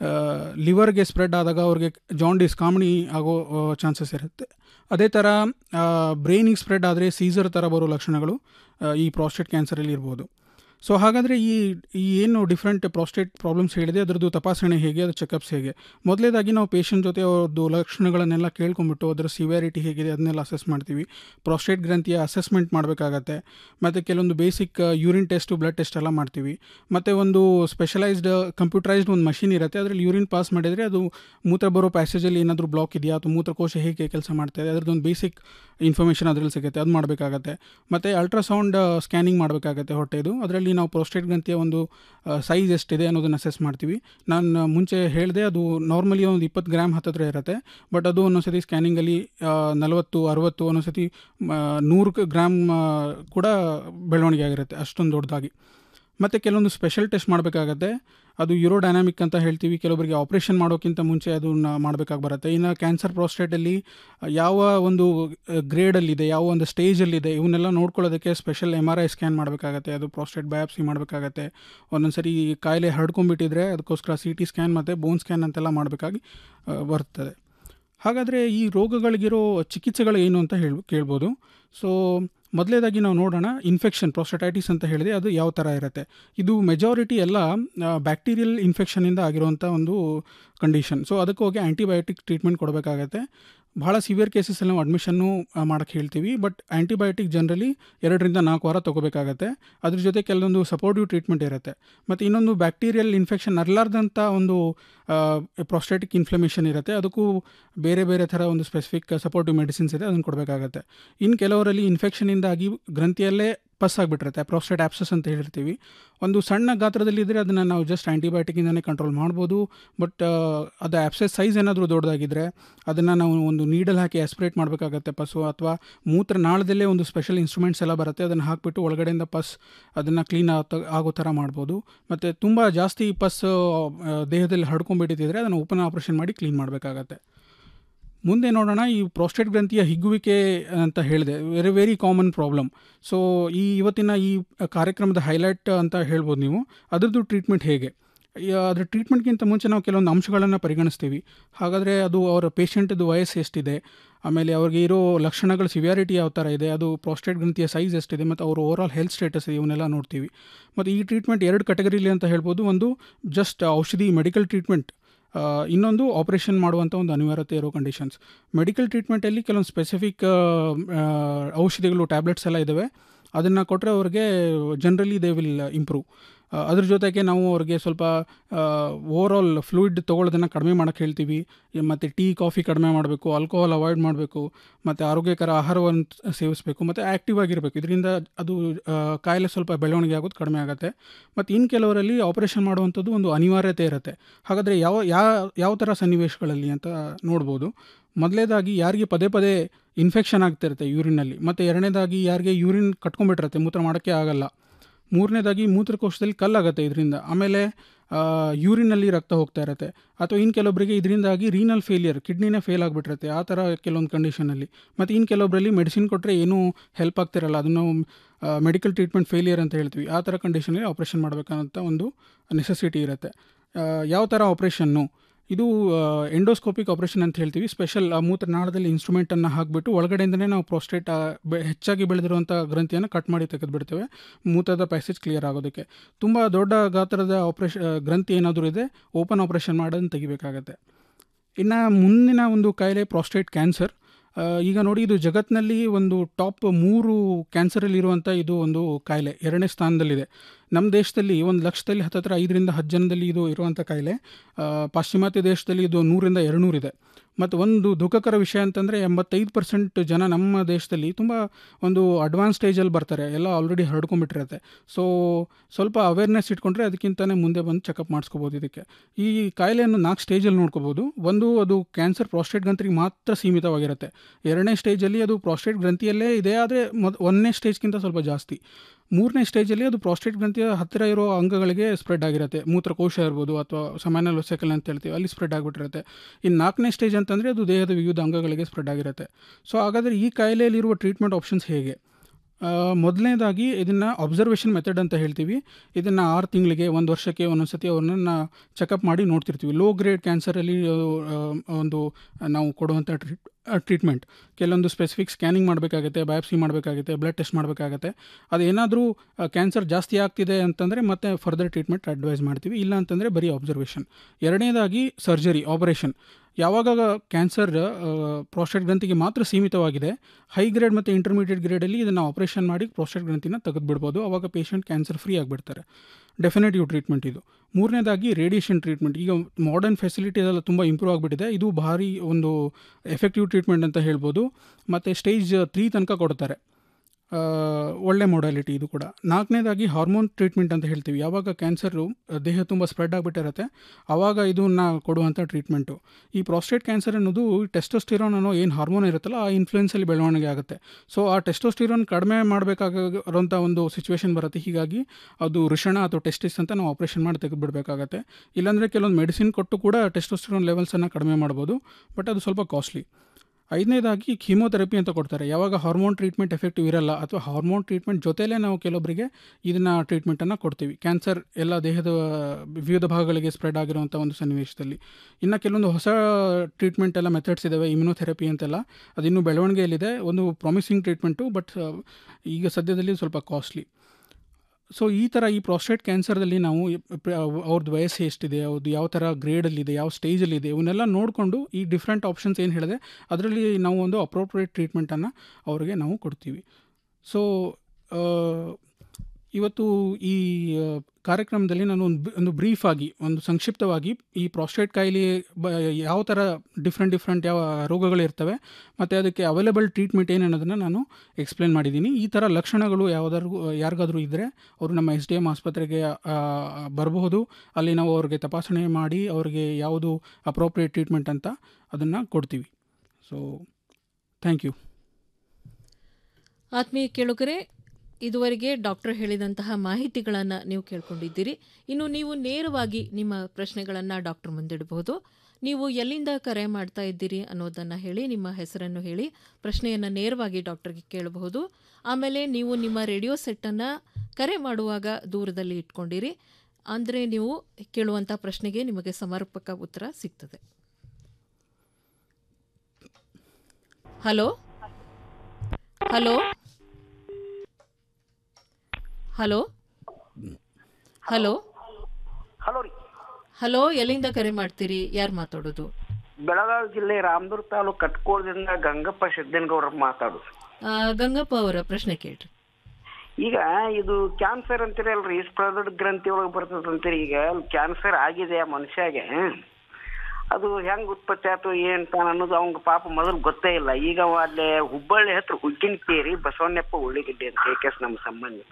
ಲಿವರ್ಗೆ ಸ್ಪ್ರೆಡ್ ಆದಾಗ ಅವ್ರಿಗೆ ಜಾಂಡೀಸ್ ಕಾಮಣಿ ಆಗೋ ಚಾನ್ಸಸ್ ಇರುತ್ತೆ ಅದೇ ಥರ ಬ್ರೈನಿಗೆ ಸ್ಪ್ರೆಡ್ ಆದರೆ ಸೀಸರ್ ಥರ ಬರೋ ಲಕ್ಷಣಗಳು ಆ, ಈ ಪ್ರಾಸ್ಟೇಟ್ ಕ್ಯಾನ್ಸರಲ್ಲಿ ಇರ್ಬೋದು ಸೊ ಹಾಗಾದರೆ ಈ ಈ ಏನು ಡಿಫ್ರೆಂಟ್ ಪ್ರಾಸ್ಟೇಟ್ ಪ್ರಾಬ್ಲಮ್ಸ್ ಹೇಳಿದೆ ಅದರದ್ದು ತಪಾಸಣೆ ಹೇಗೆ ಅದರ ಚೆಕಪ್ಸ್ ಹೇಗೆ ಮೊದಲೇದಾಗಿ ನಾವು ಪೇಷಂಟ್ ಜೊತೆ ಅವ್ರದ್ದು ಲಕ್ಷಣಗಳನ್ನೆಲ್ಲ ಕೇಳ್ಕೊಂಬಿಟ್ಟು ಅದರ ಸಿವಿಯಾರಿಟಿ ಹೇಗಿದೆ ಅದನ್ನೆಲ್ಲ ಅಸೆಸ್ ಮಾಡ್ತೀವಿ ಪ್ರಾಸ್ಟೇಟ್ ಗ್ರಂಥಿಯ ಅಸೆಸ್ಮೆಂಟ್ ಮಾಡಬೇಕಾಗತ್ತೆ ಮತ್ತು ಕೆಲವೊಂದು basic urine test blood test ಎಲ್ಲ ಮಾಡ್ತೀವಿ ಮತ್ತು ಒಂದು ಸ್ಪೆಷಲೈಸ್ಡ್ ಕಂಪ್ಯೂಟರೈಸ್ಡ್ ಒಂದು ಮಷಿನ್ ಇರುತ್ತೆ ಅದರಲ್ಲಿ ಯೂರಿನ್ ಪಾಸ್ ಮಾಡಿದರೆ ಅದು ಮೂತ್ರ ಬರೋ ಪ್ಯಾಸೇಜಲ್ಲಿ ಏನಾದರೂ ಬ್ಲಾಕ್ ಇದೆಯಾ ಅಥವಾ ಮೂತ್ರಕೋಶ ಹೇಗೆ ಕೆಲಸ ಮಾಡ್ತಾ ಇದೆ ಅದರದ್ದೊಂದು ಬೇಸಿಕ್ ಇನ್ಫಾರ್ಮೇಷನ್ ಅದರಲ್ಲಿ ಸಿಗುತ್ತೆ ಅದು ಮಾಡಬೇಕಾಗತ್ತೆ ಮತ್ತು ಅಲ್ಟ್ರಾಸೌಂಡ್ ಸ್ಕ್ಯಾನಿಂಗ್ ಮಾಡಬೇಕಾಗತ್ತೆ ಹೊಟ್ಟೆದು ಅದರಲ್ಲಿ ನಾವು ಪ್ರೋಸ್ಟೇಟ್ ಗ್ರಂಥಿಯ ಒಂದು ಸೈಜ್ ಎಷ್ಟಿದೆ ಅನ್ನೋದನ್ನು ಅಸೆಸ್ ಮಾಡ್ತೀವಿ ನಾನು ಮುಂಚೆ ಹೇಳಿದೆ ಅದು ನಾರ್ಮಲಿ ಒಂದು ಇಪ್ಪತ್ತು ಗ್ರಾಮ್ ಹತ್ತತ್ರ ಇರುತ್ತೆ ಬಟ್ ಅದು ಒಂದೊಂದ್ಸತಿ ಸ್ಕ್ಯಾನಿಂಗಲ್ಲಿ ನಲವತ್ತು ಅರವತ್ತು ಒಂದೊಂದ್ಸತಿ ನೂರು ಗ್ರಾಮ್ ಆ, ಕೂಡ ಬೆಳವಣಿಗೆ ಆಗಿರುತ್ತೆ ಅಷ್ಟೊಂದು ದೊಡ್ಡದಾಗಿ ಮತ್ತು ಕೆಲವೊಂದು ಸ್ಪೆಷಲ್ ಟೆಸ್ಟ್ ಮಾಡಬೇಕಾಗತ್ತೆ ಅದು ಯುರೋಡೈನಾಮಿಕ್ ಅಂತ ಹೇಳ್ತೀವಿ ಕೆಲವೊಬ್ಬರಿಗೆ ಆಪ್ರೇಷನ್ ಮಾಡೋಕ್ಕಿಂತ ಮುಂಚೆ ಅದನ್ನ ಮಾಡಬೇಕಾಗಿ ಬರುತ್ತೆ ಇನ್ನು ಕ್ಯಾನ್ಸರ್ ಪ್ರೋಸ್ಟೇಟಲ್ಲಿ ಯಾವ ಒಂದು ಗ್ರೇಡಲ್ಲಿದೆ ಯಾವ ಒಂದು ಸ್ಟೇಜಲ್ಲಿದೆ ಇವನ್ನೆಲ್ಲ ನೋಡ್ಕೊಳ್ಳೋದಕ್ಕೆ special M R I scan ಮಾಡಬೇಕಾಗತ್ತೆ ಅದು ಪ್ರೋಸ್ಟೇಟ್ ಬಯಾಪ್ಸಿ ಮಾಡಬೇಕಾಗತ್ತೆ ಒಂದೊಂದು ಸರಿ ಕಾಯಿಲೆ ಹರಡ್ಕೊಂಡ್ಬಿಟ್ಟಿದ್ರೆ ಅದಕ್ಕೋಸ್ಕರ ಸಿ ಟಿ ಸ್ಕ್ಯಾನ್ ಮತ್ತು ಬೋನ್ ಸ್ಕ್ಯಾನ್ ಅಂತೆಲ್ಲ ಮಾಡಬೇಕಾಗಿ ಆ, ಬರ್ತದೆ ಹಾಗಾದರೆ ಈ ರೋಗಗಳಿಗಿರೋ ಚಿಕಿತ್ಸೆಗಳು ಏನು ಅಂತ ಹೇಳಿ ಕೇಳ್ಬೋದು ಸೊ ಮೊದಲೇದಾಗಿ ನಾವು ನೋಡೋಣ ಇನ್ಫೆಕ್ಷನ್ ಪ್ರೋಸ್ಟಟೈಟಿಸ್ ಅಂತ ಹೇಳಿದೆ ಅದು ಯಾವ ಥರ ಇರುತ್ತೆ ಇದು ಮೆಜಾರಿಟಿ ಎಲ್ಲ ಬ್ಯಾಕ್ಟೀರಿಯಲ್ ಇನ್ಫೆಕ್ಷನಿಂದ ಆಗಿರುವಂಥ ಒಂದು ಕಂಡೀಷನ್ ಸೊ ಅದಕ್ಕೆ ಹೋಗಿ ಆ್ಯಂಟಿಬಯೋಟಿಕ್ ಟ್ರೀಟ್ಮೆಂಟ್ ಕೊಡಬೇಕಾಗತ್ತೆ ಭಾಳ ಸಿವಿಯರ್ ಕೇಸಸ್ಸಲ್ಲಿ ನಾವು ಅಡ್ಮಿಷನ್ನು ಮಾಡೋಕ್ಕೆ ಹೇಳ್ತೀವಿ ಬಟ್ ಆ್ಯಂಟಿಬಯೋಟಿಕ್ ಜನರಲಿ ಎರಡರಿಂದ ನಾಲ್ಕು ವಾರ ತೊಗೋಬೇಕಾಗತ್ತೆ ಅದ್ರ ಜೊತೆ ಕೆಲವೊಂದು ಸಪೋರ್ಟಿವ್ ಟ್ರೀಟ್ಮೆಂಟ್ ಇರುತ್ತೆ ಮತ್ತು ಇನ್ನೊಂದು ಬ್ಯಾಕ್ಟೀರಿಯಲ್ ಇನ್ಫೆಕ್ಷನ್ ಅರ್ಲಾರ್ದಂಥ ಒಂದು ಪ್ರೊಸ್ಟೇಟಿಕ್ ಇನ್ಫ್ಲಮೇಷನ್ ಇರುತ್ತೆ ಅದಕ್ಕೂ ಬೇರೆ ಬೇರೆ ಥರ ಒಂದು ಸ್ಪೆಸಿಫಿಕ್ ಸಪೋರ್ಟಿವ್ ಮೆಡಿಸಿನ್ಸ್ ಇದೆ ಅದನ್ನು ಕೊಡಬೇಕಾಗತ್ತೆ ಇನ್ನು ಕೆಲವರಲ್ಲಿ ಇನ್ಫೆಕ್ಷನಿಂದಾಗಿ ಗ್ರಂಥಿಯಲ್ಲೇ ಪಸ್ ಆಗಿಬಿಟ್ಟಿರುತ್ತೆ ಪ್ರೋಸ್ಟೇಟ್ ಆಪ್ಸಸ್ ಅಂತ ಹೇಳಿರ್ತೀವಿ ಒಂದು ಸಣ್ಣ ಗಾತ್ರದಲ್ಲಿ ಇದ್ದರೆ ಅದನ್ನು ನಾವು ಜಸ್ಟ್ ಆ್ಯಂಟಿಬಯೋಟಿಕಿಂದನೇ ಕಂಟ್ರೋಲ್ ಮಾಡ್ಬೋದು ಬಟ್ ಅದು ಆಪ್ಸಸ್ ಸೈಜ್ ಏನಾದರೂ ದೊಡ್ಡದಾಗಿದ್ದರೆ ಅದನ್ನು ನಾವು ಒಂದು ನೀಡಲ್ ಹಾಕಿ ಆಸ್ಪಿರೇಟ್ ಮಾಡಬೇಕಾಗತ್ತೆ ಪಸ್ಸು ಅಥವಾ ಮೂತ್ರ ನಾಳದಲ್ಲೇ ಒಂದು ಸ್ಪೆಷಲ್ ಇನ್ಸ್ಟ್ರೂಮೆಂಟ್ಸ್ ಎಲ್ಲ ಬರುತ್ತೆ ಅದನ್ನು ಹಾಕಿಬಿಟ್ಟು ಒಳಗಡೆಯಿಂದ ಪಸ್ ಅದನ್ನು ಕ್ಲೀನ್ ಆಗೋ ಥರ ಮಾಡ್ಬೋದು ಮತ್ತು ತುಂಬ ಜಾಸ್ತಿ ಪಸ್ ಆ, ದೇಹದಲ್ಲಿ ಹಡ್ಕೊಂಡ್ಬಿಟ್ಟಿದ್ರೆ ಅದನ್ನು ಓಪನ್ ಆಪ್ರೇಷನ್ ಮಾಡಿ ಕ್ಲೀನ್ ಮಾಡಬೇಕಾಗತ್ತೆ ಮುಂದೆ ನೋಡೋಣ ಈ ಪ್ರೋಸ್ಟೇಟ್ ಗ್ರಂಥಿಯ ಹಿಗ್ಗುವಿಕೆ ಅಂತ ಹೇಳಿದೆ very very common problem so ಈ ಇವತ್ತಿನ ಈ ಕಾರ್ಯಕ್ರಮದ ಹೈಲೈಟ್ ಅಂತ ಹೇಳ್ಬೋದು ನೀವು ಅದರದ್ದು ಟ್ರೀಟ್ಮೆಂಟ್ ಹೇಗೆ ಈ ಅದರ ಟ್ರೀಟ್ಮೆಂಟ್ಗಿಂತ ಮುಂಚೆ ನಾವು ಕೆಲವೊಂದು ಅಂಶಗಳನ್ನು ಪರಿಗಣಿಸ್ತೀವಿ ಹಾಗಾದರೆ ಅದು ಅವರ ಪೇಷಂಟ್ದು ವಯಸ್ಸು ಎಷ್ಟಿದೆ ಆಮೇಲೆ ಅವ್ರಿಗೆ ಇರೋ ಲಕ್ಷಣಗಳ ಸಿವಿಯಾರಿಟಿ ಯಾವ ಥರ ಇದೆ ಅದು ಪ್ರೋಸ್ಟೇಟ್ ಗ್ರಂಥಿಯ ಸೈಜ್ ಎಷ್ಟಿದೆ ಮತ್ತು ಅವ್ರ ಓವರ್ ಆಲ್ ಹೆಲ್ತ್ ಸ್ಟೇಟಸ್ ಇವನ್ನೆಲ್ಲ ನೋಡ್ತೀವಿ ಮತ್ತು ಈ ಟ್ರೀಟ್ಮೆಂಟ್ ಎರಡು ಕೆಟಗರಿಲಿ ಅಂತ ಹೇಳ್ಬೋದು ಒಂದು ಜಸ್ಟ್ ಔಷಧಿ ಮೆಡಿಕಲ್ ಟ್ರೀಟ್ಮೆಂಟ್ ಆ, ಇನ್ನೊಂದು ಆಪರೇಷನ್ ಮಾಡುವಂಥ ಒಂದು ಅನಿವಾರ್ಯತೆ ಇರೋ ಕಂಡೀಷನ್ಸ್ ಮೆಡಿಕಲ್ ಟ್ರೀಟ್ಮೆಂಟಲ್ಲಿ ಕೆಲವೊಂದು ಸ್ಪೆಸಿಫಿಕ್ ಔಷಧಿಗಳು ಟ್ಯಾಬ್ಲೆಟ್ಸ್ ಎಲ್ಲ ಇದ್ದಾವೆ ಅದನ್ನು ಕೊಟ್ಟರೆ ಅವ್ರಿಗೆ ಜನರಲಿ ದೇ ವಿಲ್ ಇಂಪ್ರೂವ್ ಆ, ಅದ್ರ ಜೊತೆಗೆ ನಾವು ಅವ್ರಿಗೆ ಸ್ವಲ್ಪ ಓವರಾಲ್ ಫ್ಲೂಯಿಡ್ ತೊಗೊಳ್ಳೋದನ್ನು ಕಡಿಮೆ ಮಾಡೋಕ್ಕೆ ಹೇಳ್ತೀವಿ ಮತ್ತು ಟೀ ಕಾಫಿ ಕಡಿಮೆ ಮಾಡಬೇಕು ಆಲ್ಕೋಹಾಲ್ ಅವಾಯ್ಡ್ ಮಾಡಬೇಕು ಮತ್ತು ಆರೋಗ್ಯಕರ ಆಹಾರವನ್ನು ಸೇವಿಸಬೇಕು ಮತ್ತು ಆ್ಯಕ್ಟಿವ್ ಆಗಿರಬೇಕು ಇದರಿಂದ ಅದು ಆ, ಕಾಯಿಲೆ ಸ್ವಲ್ಪ ಬೆಳವಣಿಗೆ ಆಗೋದು ಕಡಿಮೆ ಆಗುತ್ತೆ ಮತ್ತು ಇನ್ನು ಕೆಲವರಲ್ಲಿ ಆಪರೇಷನ್ ಮಾಡುವಂಥದ್ದು ಒಂದು ಅನಿವಾರ್ಯತೆ ಇರುತ್ತೆ ಹಾಗಾದರೆ ಯಾವ ಯಾವ ಯಾವ ಥರ ಸನ್ನಿವೇಶಗಳಲ್ಲಿ ಅಂತ ನೋಡ್ಬೋದು ಮೊದಲೇದಾಗಿ ಯಾರಿಗೆ ಪದೇ ಪದೇ ಇನ್ಫೆಕ್ಷನ್ ಆಗ್ತಿರುತ್ತೆ ಯೂರಿನಲ್ಲಿ ಮತ್ತು ಎರಡನೇದಾಗಿ ಯಾರಿಗೆ ಯೂರಿನ್ ಕಟ್ಕೊಂಡ್ಬಿಟ್ಟಿರುತ್ತೆ ಮೂತ್ರ ಮಾಡೋಕ್ಕೆ ಆಗಲ್ಲ ಮೂರನೇದಾಗಿ ಮೂತ್ರಕೋಶದಲ್ಲಿ ಕಲ್ಲಾಗುತ್ತೆ ಇದರಿಂದ ಆಮೇಲೆ ಆ, ಯೂರಿನಲ್ಲಿ ರಕ್ತ ಹೋಗ್ತಾ ಇರುತ್ತೆ ಅಥವಾ ಇನ್ನು ಕೆಲವೊಬ್ಬರಿಗೆ ಇದರಿಂದಾಗಿ ರೀನಲ್ ಫೇಲಿಯರ್ ಕಿಡ್ನಿನೇ ಫೇಲ್ ಆಗಿಬಿಟ್ಟಿರುತ್ತೆ ಆ ಥರ ಕೆಲವೊಂದು ಕಂಡೀಷನಲ್ಲಿ ಮತ್ತು ಇನ್ನು ಕೆಲವೊಬ್ಬರಲ್ಲಿ ಮೆಡಿಸಿನ್ ಕೊಟ್ಟರೆ ಏನೂ ಹೆಲ್ಪ್ ಆಗ್ತಿರಲ್ಲ ಅದನ್ನು ಮೆಡಿಕಲ್ ಟ್ರೀಟ್ಮೆಂಟ್ ಫೇಲಿಯರ್ ಅಂತ ಹೇಳ್ತೀವಿ ಆ ಥರ ಕಂಡೀಷನಲ್ಲಿ ಆಪ್ರೇಷನ್ ಮಾಡಬೇಕಂತ ಒಂದು ನೆಸೆಸಿಟಿ ಇರುತ್ತೆ ಆ, ಯಾವ ಥರ ಆಪ್ರೇಷನ್ನು ಇದು ಎಂಡೋಸ್ಕೋಪಿಕ್ ಆಪ್ರೇಷನ್ ಅಂತ ಹೇಳ್ತೀವಿ ಸ್ಪೆಷಲ್ ಮೂತ್ರನಾಳದಲ್ಲಿ ಇನ್ಸ್ಟ್ರೂಮೆಂಟನ್ನು ಹಾಕಿಬಿಟ್ಟು ಒಳಗಡೆಯಿಂದನೇ ನಾವು ಪ್ರೋಸ್ಟೇಟ್ ಹೆಚ್ಚಾಗಿ ಬೆಳೆದಿರುವಂಥ ಗ್ರಂಥಿಯನ್ನು ಕಟ್ ಮಾಡಿ ತೆಗೆದುಬಿಡ್ತೇವೆ ಮೂತ್ರದ ಪ್ಯಾಸೇಜ್ ಕ್ಲಿಯರ್ ಆಗೋದಕ್ಕೆ ತುಂಬ ದೊಡ್ಡ ಗಾತ್ರದ ಆಪ್ರೇಷನ್ ಗ್ರಂಥಿ ಏನಾದರೂ ಇದೆ ಓಪನ್ ಆಪ್ರೇಷನ್ ಮಾಡೋದನ್ನು ತೆಗಿಬೇಕಾಗತ್ತೆ ಇನ್ನು ಮುಂದಿನ ಒಂದು ಕಾಯಿಲೆ ಪ್ರಾಸ್ಟೇಟ್ ಕ್ಯಾನ್ಸರ್ ಆ, ಈಗ ನೋಡಿ ಇದು ಜಗತ್ತಿನಲ್ಲಿ ಒಂದು ಟಾಪ್ ಮೂರು ಕ್ಯಾನ್ಸರಲ್ಲಿರುವಂಥ ಇದು ಒಂದು ಕಾಯಿಲೆ ಎರಡನೇ ಸ್ಥಾನದಲ್ಲಿದೆ ನಮ್ಮ ದೇಶದಲ್ಲಿ ಒಂದು ಲಕ್ಷದಲ್ಲಿ ಹತ್ತತ್ರ ಐದರಿಂದ ಹತ್ತು ಜನದಲ್ಲಿ ಇದು ಇರುವಂಥ ಕಾಯಿಲೆ ಆ, ಪಾಶ್ಚಿಮಾತ್ಯ ದೇಶದಲ್ಲಿ ಇದು ನೂರಿಂದ ಎರಡುನೂರಿದೆ ಮತ್ತು ಒಂದು ದುಃಖಕರ ವಿಷಯ ಅಂತಂದರೆ ಎಂಬತ್ತೈದು ಪರ್ಸೆಂಟ್ ಜನ ನಮ್ಮ ದೇಶದಲ್ಲಿ ತುಂಬ ಒಂದು ಅಡ್ವಾನ್ಸ್ ಸ್ಟೇಜಲ್ಲಿ ಬರ್ತಾರೆ ಎಲ್ಲ ಆಲ್ರೆಡಿ ಹರಡ್ಕೊಂಡ್ಬಿಟ್ಟಿರುತ್ತೆ ಸೊ ಸ್ವಲ್ಪ ಅವೇರ್ನೆಸ್ ಇಟ್ಕೊಂಡ್ರೆ ಅದಕ್ಕಿಂತಲೇ ಮುಂದೆ ಬಂದು ಚೆಕಪ್ ಮಾಡಿಸ್ಕೋಬೋದು ಇದಕ್ಕೆ ಈ ಕಾಯಿಲೆಯನ್ನು ನಾಲ್ಕು ಸ್ಟೇಜಲ್ಲಿ ನೋಡ್ಕೋಬೋದು ಒಂದು ಅದು ಕ್ಯಾನ್ಸರ್ ಪ್ರಾಸ್ಟೇಟ್ ಗ್ರಂಥಿಗೆ ಮಾತ್ರ ಸೀಮಿತವಾಗಿರುತ್ತೆ ಎರಡನೇ ಸ್ಟೇಜಲ್ಲಿ ಅದು ಪ್ರಾಸ್ಟೇಟ್ ಗ್ರಂಥಿಯಲ್ಲೇ ಇದೆ ಆದರೆ ಮೊದ್ ಒಂದನೇ ಸ್ಟೇಜ್ಗಿಂತ ಸ್ವಲ್ಪ ಜಾಸ್ತಿ ಮೂರನೇ ಸ್ಟೇಜಲ್ಲಿ ಅದು ಪ್ರಾಸ್ಟೇಟ್ ಗ್ರಂಥಿಯ ಹತ್ತಿರ ಇರೋ ಅಂಗಗಳಿಗೆ ಸ್ಪ್ರೆಡ್ ಆಗಿರುತ್ತೆ ಮೂತ್ರಕೋಶ ಇರ್ಬೋದು ಅಥವಾ ಸಮಾನ ಲೊಸೆಕಲ್ ಅಂತ ಹೇಳ್ತೀವಿ ಅಲ್ಲಿ ಸ್ಪ್ರೆಡ್ ಆಗಿಬಿಟ್ಟಿರುತ್ತೆ ಇನ್ನು ನಾಲ್ಕನೇ ಸ್ಟೇಜ್ ಅಂತಂದರೆ ಅದು ದೇಹದ ವಿವಿಧ ಅಂಗಗಳಿಗೆ ಸ್ಪ್ರೆಡ್ ಆಗಿರುತ್ತೆ ಸೊ ಹಾಗಾದರೆ ಈ ಕಾಯಿಲೆಯಲ್ಲಿರುವ ಟ್ರೀಟ್ಮೆಂಟ್ ಆಪ್ಷನ್ಸ್ ಹೇಗೆ ಆ, ಮೊದಲನೇದಾಗಿ ಇದನ್ನು ಅಬ್ಸರ್ವೇಷನ್ ಮೆಥಡ್ ಅಂತ ಹೇಳ್ತೀವಿ ಇದನ್ನು ಆರು ತಿಂಗಳಿಗೆ ಒಂದು ವರ್ಷಕ್ಕೆ ಒಂದೊಂದು ಸತಿ ಅವ್ರನ್ನ ಚೆಕಪ್ ಮಾಡಿ ನೋಡ್ತಿರ್ತೀವಿ ಲೋ ಗ್ರೇಡ್ ಕ್ಯಾನ್ಸರಲ್ಲಿ ಒಂದು ನಾವು ಕೊಡುವಂಥ ಟ್ರೀಟ್ ಟ್ರೀಟ್ಮೆಂಟ್ ಕೆಲವೊಂದು ಸ್ಪೆಸಿಫಿಕ್ ಸ್ಕ್ಯಾನಿಂಗ್ ಮಾಡಬೇಕಾಗುತ್ತೆ ಬಯಾಪ್ಸಿ ಮಾಡಬೇಕಾಗುತ್ತೆ ಬ್ಲಡ್ ಟೆಸ್ಟ್ ಮಾಡಬೇಕಾಗುತ್ತೆ ಅದೇನಾದರೂ ಕ್ಯಾನ್ಸರ್ ಜಾಸ್ತಿ ಆಗ್ತಿದೆ ಅಂತಂದರೆ ಮತ್ತೆ ಫರ್ದರ್ ಟ್ರೀಟ್ಮೆಂಟ್ ಅಡ್ವೈಸ್ ಮಾಡ್ತೀವಿ ಇಲ್ಲ ಅಂತಂದರೆ ಬರೀ ಅಬ್ಸರ್ವೇಷನ್ ಎರಡನೇದಾಗಿ ಸರ್ಜರಿ ಆಪರೇಷನ್ ಯಾವಾಗ ಕ್ಯಾನ್ಸರ್ ಪ್ರೋಸ್ಟೇಟ್ ಗ್ರಂಥಿಗೆ ಮಾತ್ರ ಸೀಮಿತವಾಗಿದೆ ಹೈ ಗ್ರೇಡ್ ಮತ್ತು ಇಂಟರ್ಮೀಡಿಯೇಟ್ ಗ್ರೇಡಲ್ಲಿ ಇದನ್ನು ಆಪರೇಷನ್ ಮಾಡಿ ಪ್ರೋಸ್ಟೇಟ್ ಗ್ರಂಥಿನ ತೆಗೆದುಬಿಡ್ಬೋದು ಆವಾಗ ಪೇಷಂಟ್ ಕ್ಯಾನ್ಸರ್ ಫ್ರೀ ಆಗಿಬಿಡ್ತಾರೆ ಡೆಫಿನೆಟಿವ್ ಟ್ರೀಟ್ಮೆಂಟ್ ಇದು ಮೂರನೇದಾಗಿ ರೇಡಿಯೇಷನ್ ಟ್ರೀಟ್ಮೆಂಟ್ ಈಗ ಮಾಡರ್ನ್ ಫೆಸಿಲಿಟಿ ಎಲ್ಲ ತುಂಬ ಇಂಪ್ರೂವ್ ಆಗಿಬಿಟ್ಟಿದೆ ಇದು ಭಾರಿ ಒಂದು ಎಫೆಕ್ಟಿವ್ ಟ್ರೀಟ್ಮೆಂಟ್ ಅಂತ ಹೇಳ್ಬೋದು ಮತ್ತು ಸ್ಟೇಜ್ ತ್ರೀ ತನಕ ಕೊಡ್ತಾರೆ ಆ, ಒಳ್ಳೆ ಮೊಡಾಲಿಟಿ ಇದು ಕೂಡ ನಾಲ್ಕನೇದಾಗಿ ಹಾರ್ಮೋನ್ ಟ್ರೀಟ್ಮೆಂಟ್ ಅಂತ ಹೇಳ್ತೀವಿ ಯಾವಾಗ ಕ್ಯಾನ್ಸರು ದೇಹ ತುಂಬ ಸ್ಪ್ರೆಡ್ ಆಗಿಬಿಟ್ಟಿರುತ್ತೆ ಆವಾಗ ಇದನ್ನ ಕೊಡುವಂಥ ಟ್ರೀಟ್ಮೆಂಟು ಈ ಪ್ರಾಸ್ಟೇಟ್ ಕ್ಯಾನ್ಸರ್ ಅನ್ನೋದು ಟೆಸ್ಟೋಸ್ಟಿರೋನ್ ಅನ್ನೋ ಏನು ಹಾರ್ಮೋನ್ ಇರುತ್ತಲ್ಲ ಆ ಇನ್ಫ್ಲುಯೆನ್ಸಲ್ಲಿ ಬೆಳವಣಿಗೆ ಆಗುತ್ತೆ ಸೊ ಆ ಟೆಸ್ಟೋಸ್ಟಿರೋನ್ ಕಡಿಮೆ ಮಾಡಬೇಕಾಗಿರೋಂಥ ಒಂದು ಸಿಚುವೇಶನ್ ಬರುತ್ತೆ ಹೀಗಾಗಿ ಅದು ಋಷಣ ಅಥವಾ ಟೆಸ್ಟಿಸ್ ಅಂತ ನಾವು ಆಪ್ರೇಷನ್ ಮಾಡಿ ತೆಗೆದುಬಿಡ್ಬೇಕಾಗತ್ತೆ ಇಲ್ಲಾಂದರೆ ಕೆಲವೊಂದು ಮೆಡಿಸಿನ್ ಕೊಟ್ಟು ಕೂಡ ಟೆಸ್ಟೋಸ್ಟಿರೋನ್ ಲೆವೆಲ್ಸನ್ನು ಕಡಿಮೆ ಮಾಡ್ಬೋದು ಬಟ್ ಅದು ಸ್ವಲ್ಪ ಕಾಸ್ಟ್ಲಿ ಐದನೇದಾಗಿ ಕೀಮೋಥೆರಪಿ ಅಂತ ಕೊಡ್ತಾರೆ ಯಾವಾಗ ಹಾರ್ಮೋನ್ ಟ್ರೀಟ್ಮೆಂಟ್ ಎಫೆಕ್ಟಿವ್ ಇರಲ್ಲ ಅಥವಾ ಹಾರ್ಮೋನ್ ಟ್ರೀಟ್ಮೆಂಟ್ ಜೊತೆಲೇ ನಾವು ಕೆಲವೊಬ್ಬರಿಗೆ ಇದನ್ನು ಟ್ರೀಟ್ಮೆಂಟನ್ನು ಕೊಡ್ತೀವಿ ಕ್ಯಾನ್ಸರ್ ಎಲ್ಲ ದೇಹದ ವಿವಿಧ ಭಾಗಗಳಿಗೆ ಸ್ಪ್ರೆಡ್ ಆಗಿರುವಂಥ ಒಂದು ಸನ್ನಿವೇಶದಲ್ಲಿ ಇನ್ನು ಕೆಲವೊಂದು ಹೊಸ ಟ್ರೀಟ್ಮೆಂಟ್ ಎಲ್ಲ ಮೆಥಡ್ಸ್ ಇದ್ದಾವೆ ಇಮ್ಯುನೋಥೆರಪಿ ಅಂತೆಲ್ಲ ಅದಿನ್ನೂ ಬೆಳವಣಿಗೆಯಲ್ಲಿದೆ ಒಂದು ಪ್ರಾಮಿಸಿಂಗ್ ಟ್ರೀಟ್ಮೆಂಟು ಬಟ್ ಈಗ ಸದ್ಯದಲ್ಲಿ ಸ್ವಲ್ಪ ಕಾಸ್ಟ್ಲಿ ಸೊ ಈ ಥರ ಈ ಪ್ರಾಸ್ಟೇಟ್ ಕ್ಯಾನ್ಸರ್ದಲ್ಲಿ ನಾವು ಪ್ರ- ಅವ್ರದ್ದು ವಯಸ್ಸು ಎಷ್ಟಿದೆ ಅವ್ರದ್ದು ಯಾವ ಥರ ಗ್ರೇಡಲ್ಲಿದೆ ಯಾವ ಸ್ಟೇಜಲ್ಲಿದೆ ಇವನ್ನೆಲ್ಲ ನೋಡಿಕೊಂಡು ಈ ಡಿಫ್ರೆಂಟ್ ಆಪ್ಷನ್ಸ್ ಏನು ಹೇಳಿದೆ ಅದರಲ್ಲಿ ನಾವು ಒಂದು ಅಪ್ರೋಪ್ರಿಯೇಟ್ ಟ್ರೀಟ್ಮೆಂಟನ್ನು ಅವ್ರಿಗೆ ನಾವು ಕೊಡ್ತೀವಿ ಸೊ ಇವತ್ತು ಈ ಆ, ಕಾರ್ಯಕ್ರಮದಲ್ಲಿ ನಾನು ಒಂದು ಬ- ಒಂದು ಬ್ರೀಫ್ ಆಗಿ ಒಂದು ಸಂಕ್ಷಿಪ್ತವಾಗಿ ಈ ಪ್ರಾಸ್ಟೇಟ್ ಕಾಯಿಲೆ ಬ ಯಾವ ಥರ ಡಿಫ್ರೆಂಟ್ ಡಿಫ್ರೆಂಟ್ ಯಾವ ರೋಗಗಳಿರ್ತವೆ ಮತ್ತು ಅದಕ್ಕೆ ಅವೈಲೇಬಲ್ ಟ್ರೀಟ್ಮೆಂಟ್ ಏನು ಅನ್ನೋದನ್ನು ನಾನು ಎಕ್ಸ್ಪ್ಲೇನ್ ಮಾಡಿದ್ದೀನಿ ಈ ಥರ ಲಕ್ಷಣಗಳು ಯಾವುದಾದ್ರು ಯಾರಿಗಾದ್ರೂ ಇದ್ದರೆ ಅವರು ನಮ್ಮ ಎಸ್ ಡಿ ಎಮ್ ಆಸ್ಪತ್ರೆಗೆ ಆ, ಬರಬಹುದು ಅಲ್ಲಿ ನಾವು ಅವ್ರಿಗೆ ತಪಾಸಣೆ ಮಾಡಿ ಅವ್ರಿಗೆ ಯಾವುದು ಅಪ್ರೋಪ್ರಿಯೇಟ್ ಟ್ರೀಟ್ಮೆಂಟ್ ಅಂತ ಅದನ್ನು ಕೊಡ್ತೀವಿ ಸೊ ಥ್ಯಾಂಕ್ ಯು ಆತ್ಮೀಯ ಕೇಳುಗರೆ ಇದುವರೆಗೆ ಡಾಕ್ಟರ್ ಹೇಳಿದಂತಹ ಮಾಹಿತಿಗಳನ್ನು ನೀವು ಕೇಳ್ಕೊಂಡಿದ್ದೀರಿ ಇನ್ನು ನೀವು ನೇರವಾಗಿ ನಿಮ್ಮ ಪ್ರಶ್ನೆಗಳನ್ನು ಡಾಕ್ಟರ್ ಮುಂದಿಡಬಹುದು ನೀವು ಎಲ್ಲಿಂದ ಕರೆ ಮಾಡ್ತಾ ಇದ್ದೀರಿ ಅನ್ನೋದನ್ನು ಹೇಳಿ ನಿಮ್ಮ ಹೆಸರನ್ನು ಹೇಳಿ ಪ್ರಶ್ನೆಯನ್ನು ನೇರವಾಗಿ ಡಾಕ್ಟರ್ಗೆ ಕೇಳಬಹುದು ಆಮೇಲೆ ನೀವು ನಿಮ್ಮ ರೇಡಿಯೋ ಸೆಟ್ಟನ್ನು ಕರೆ ಮಾಡುವಾಗ ದೂರದಲ್ಲಿ ಇಟ್ಕೊಂಡಿರಿ ಅಂದರೆ ನೀವು ಕೇಳುವಂಥ ಪ್ರಶ್ನೆಗೆ ನಿಮಗೆ ಸಮರ್ಪಕ ಉತ್ತರ ಸಿಗ್ತದೆ hello hello hello hello hello ರೀ ಹಲೋ ಎಲ್ಲಿಂದ ಕರೆ ಮಾಡ್ತೀರಿ ಯಾರು ಮಾತಾಡೋದು ಬೆಳಗಾವಿ ಜಿಲ್ಲೆ ರಾಮದುರ್ಗ ತಾಲೂಕು ಕಟ್ಕೋಳದಿಂದ ಗಂಗಪ್ಪ ಸಿದ್ದನಗೌಡ್ರ ಮಾತಾಡೋದು ಆ, ಗಂಗಪ್ಪ ಅವರ ಪ್ರಶ್ನೆ ಕೇಳ್ರಿ ಈಗ ಇದು ಕ್ಯಾನ್ಸರ್ ಅಂತೀರಿ ಅಲ್ರಿ ಸ್ಪ್ರೆಡ್ ಗ್ರಂಥಿ ಒಳಗೆ ಬರ್ತದ ಅಂತೀರಿ ಈಗ ಕ್ಯಾನ್ಸರ್ ಆಗಿದೆ ಆ ಮನುಷ್ಯಾಗೆ ಅದು ಹೆಂಗ್ ಉತ್ಪತ್ತಿ ಆಯ್ತು ಏನ್ ತಾನ ಅನ್ನೋದು ಅವಂಗ ಪಾಪ ಮೊದಲು ಗೊತ್ತೇ ಇಲ್ಲ ಈಗ ಅವ ಅಲ್ಲೇ ಹುಬ್ಬಳ್ಳಿ ಹತ್ರ ಹುಗ್ಗಿನ ಕೇರಿ ಬಸವಣ್ಣಪ್ಪ ಉಳ್ಳಿಗಡ್ಡೆ ಅಂತ ಏಕೆಸ್ ನಮ್ಮ ಸಂಬಂಧಿಕ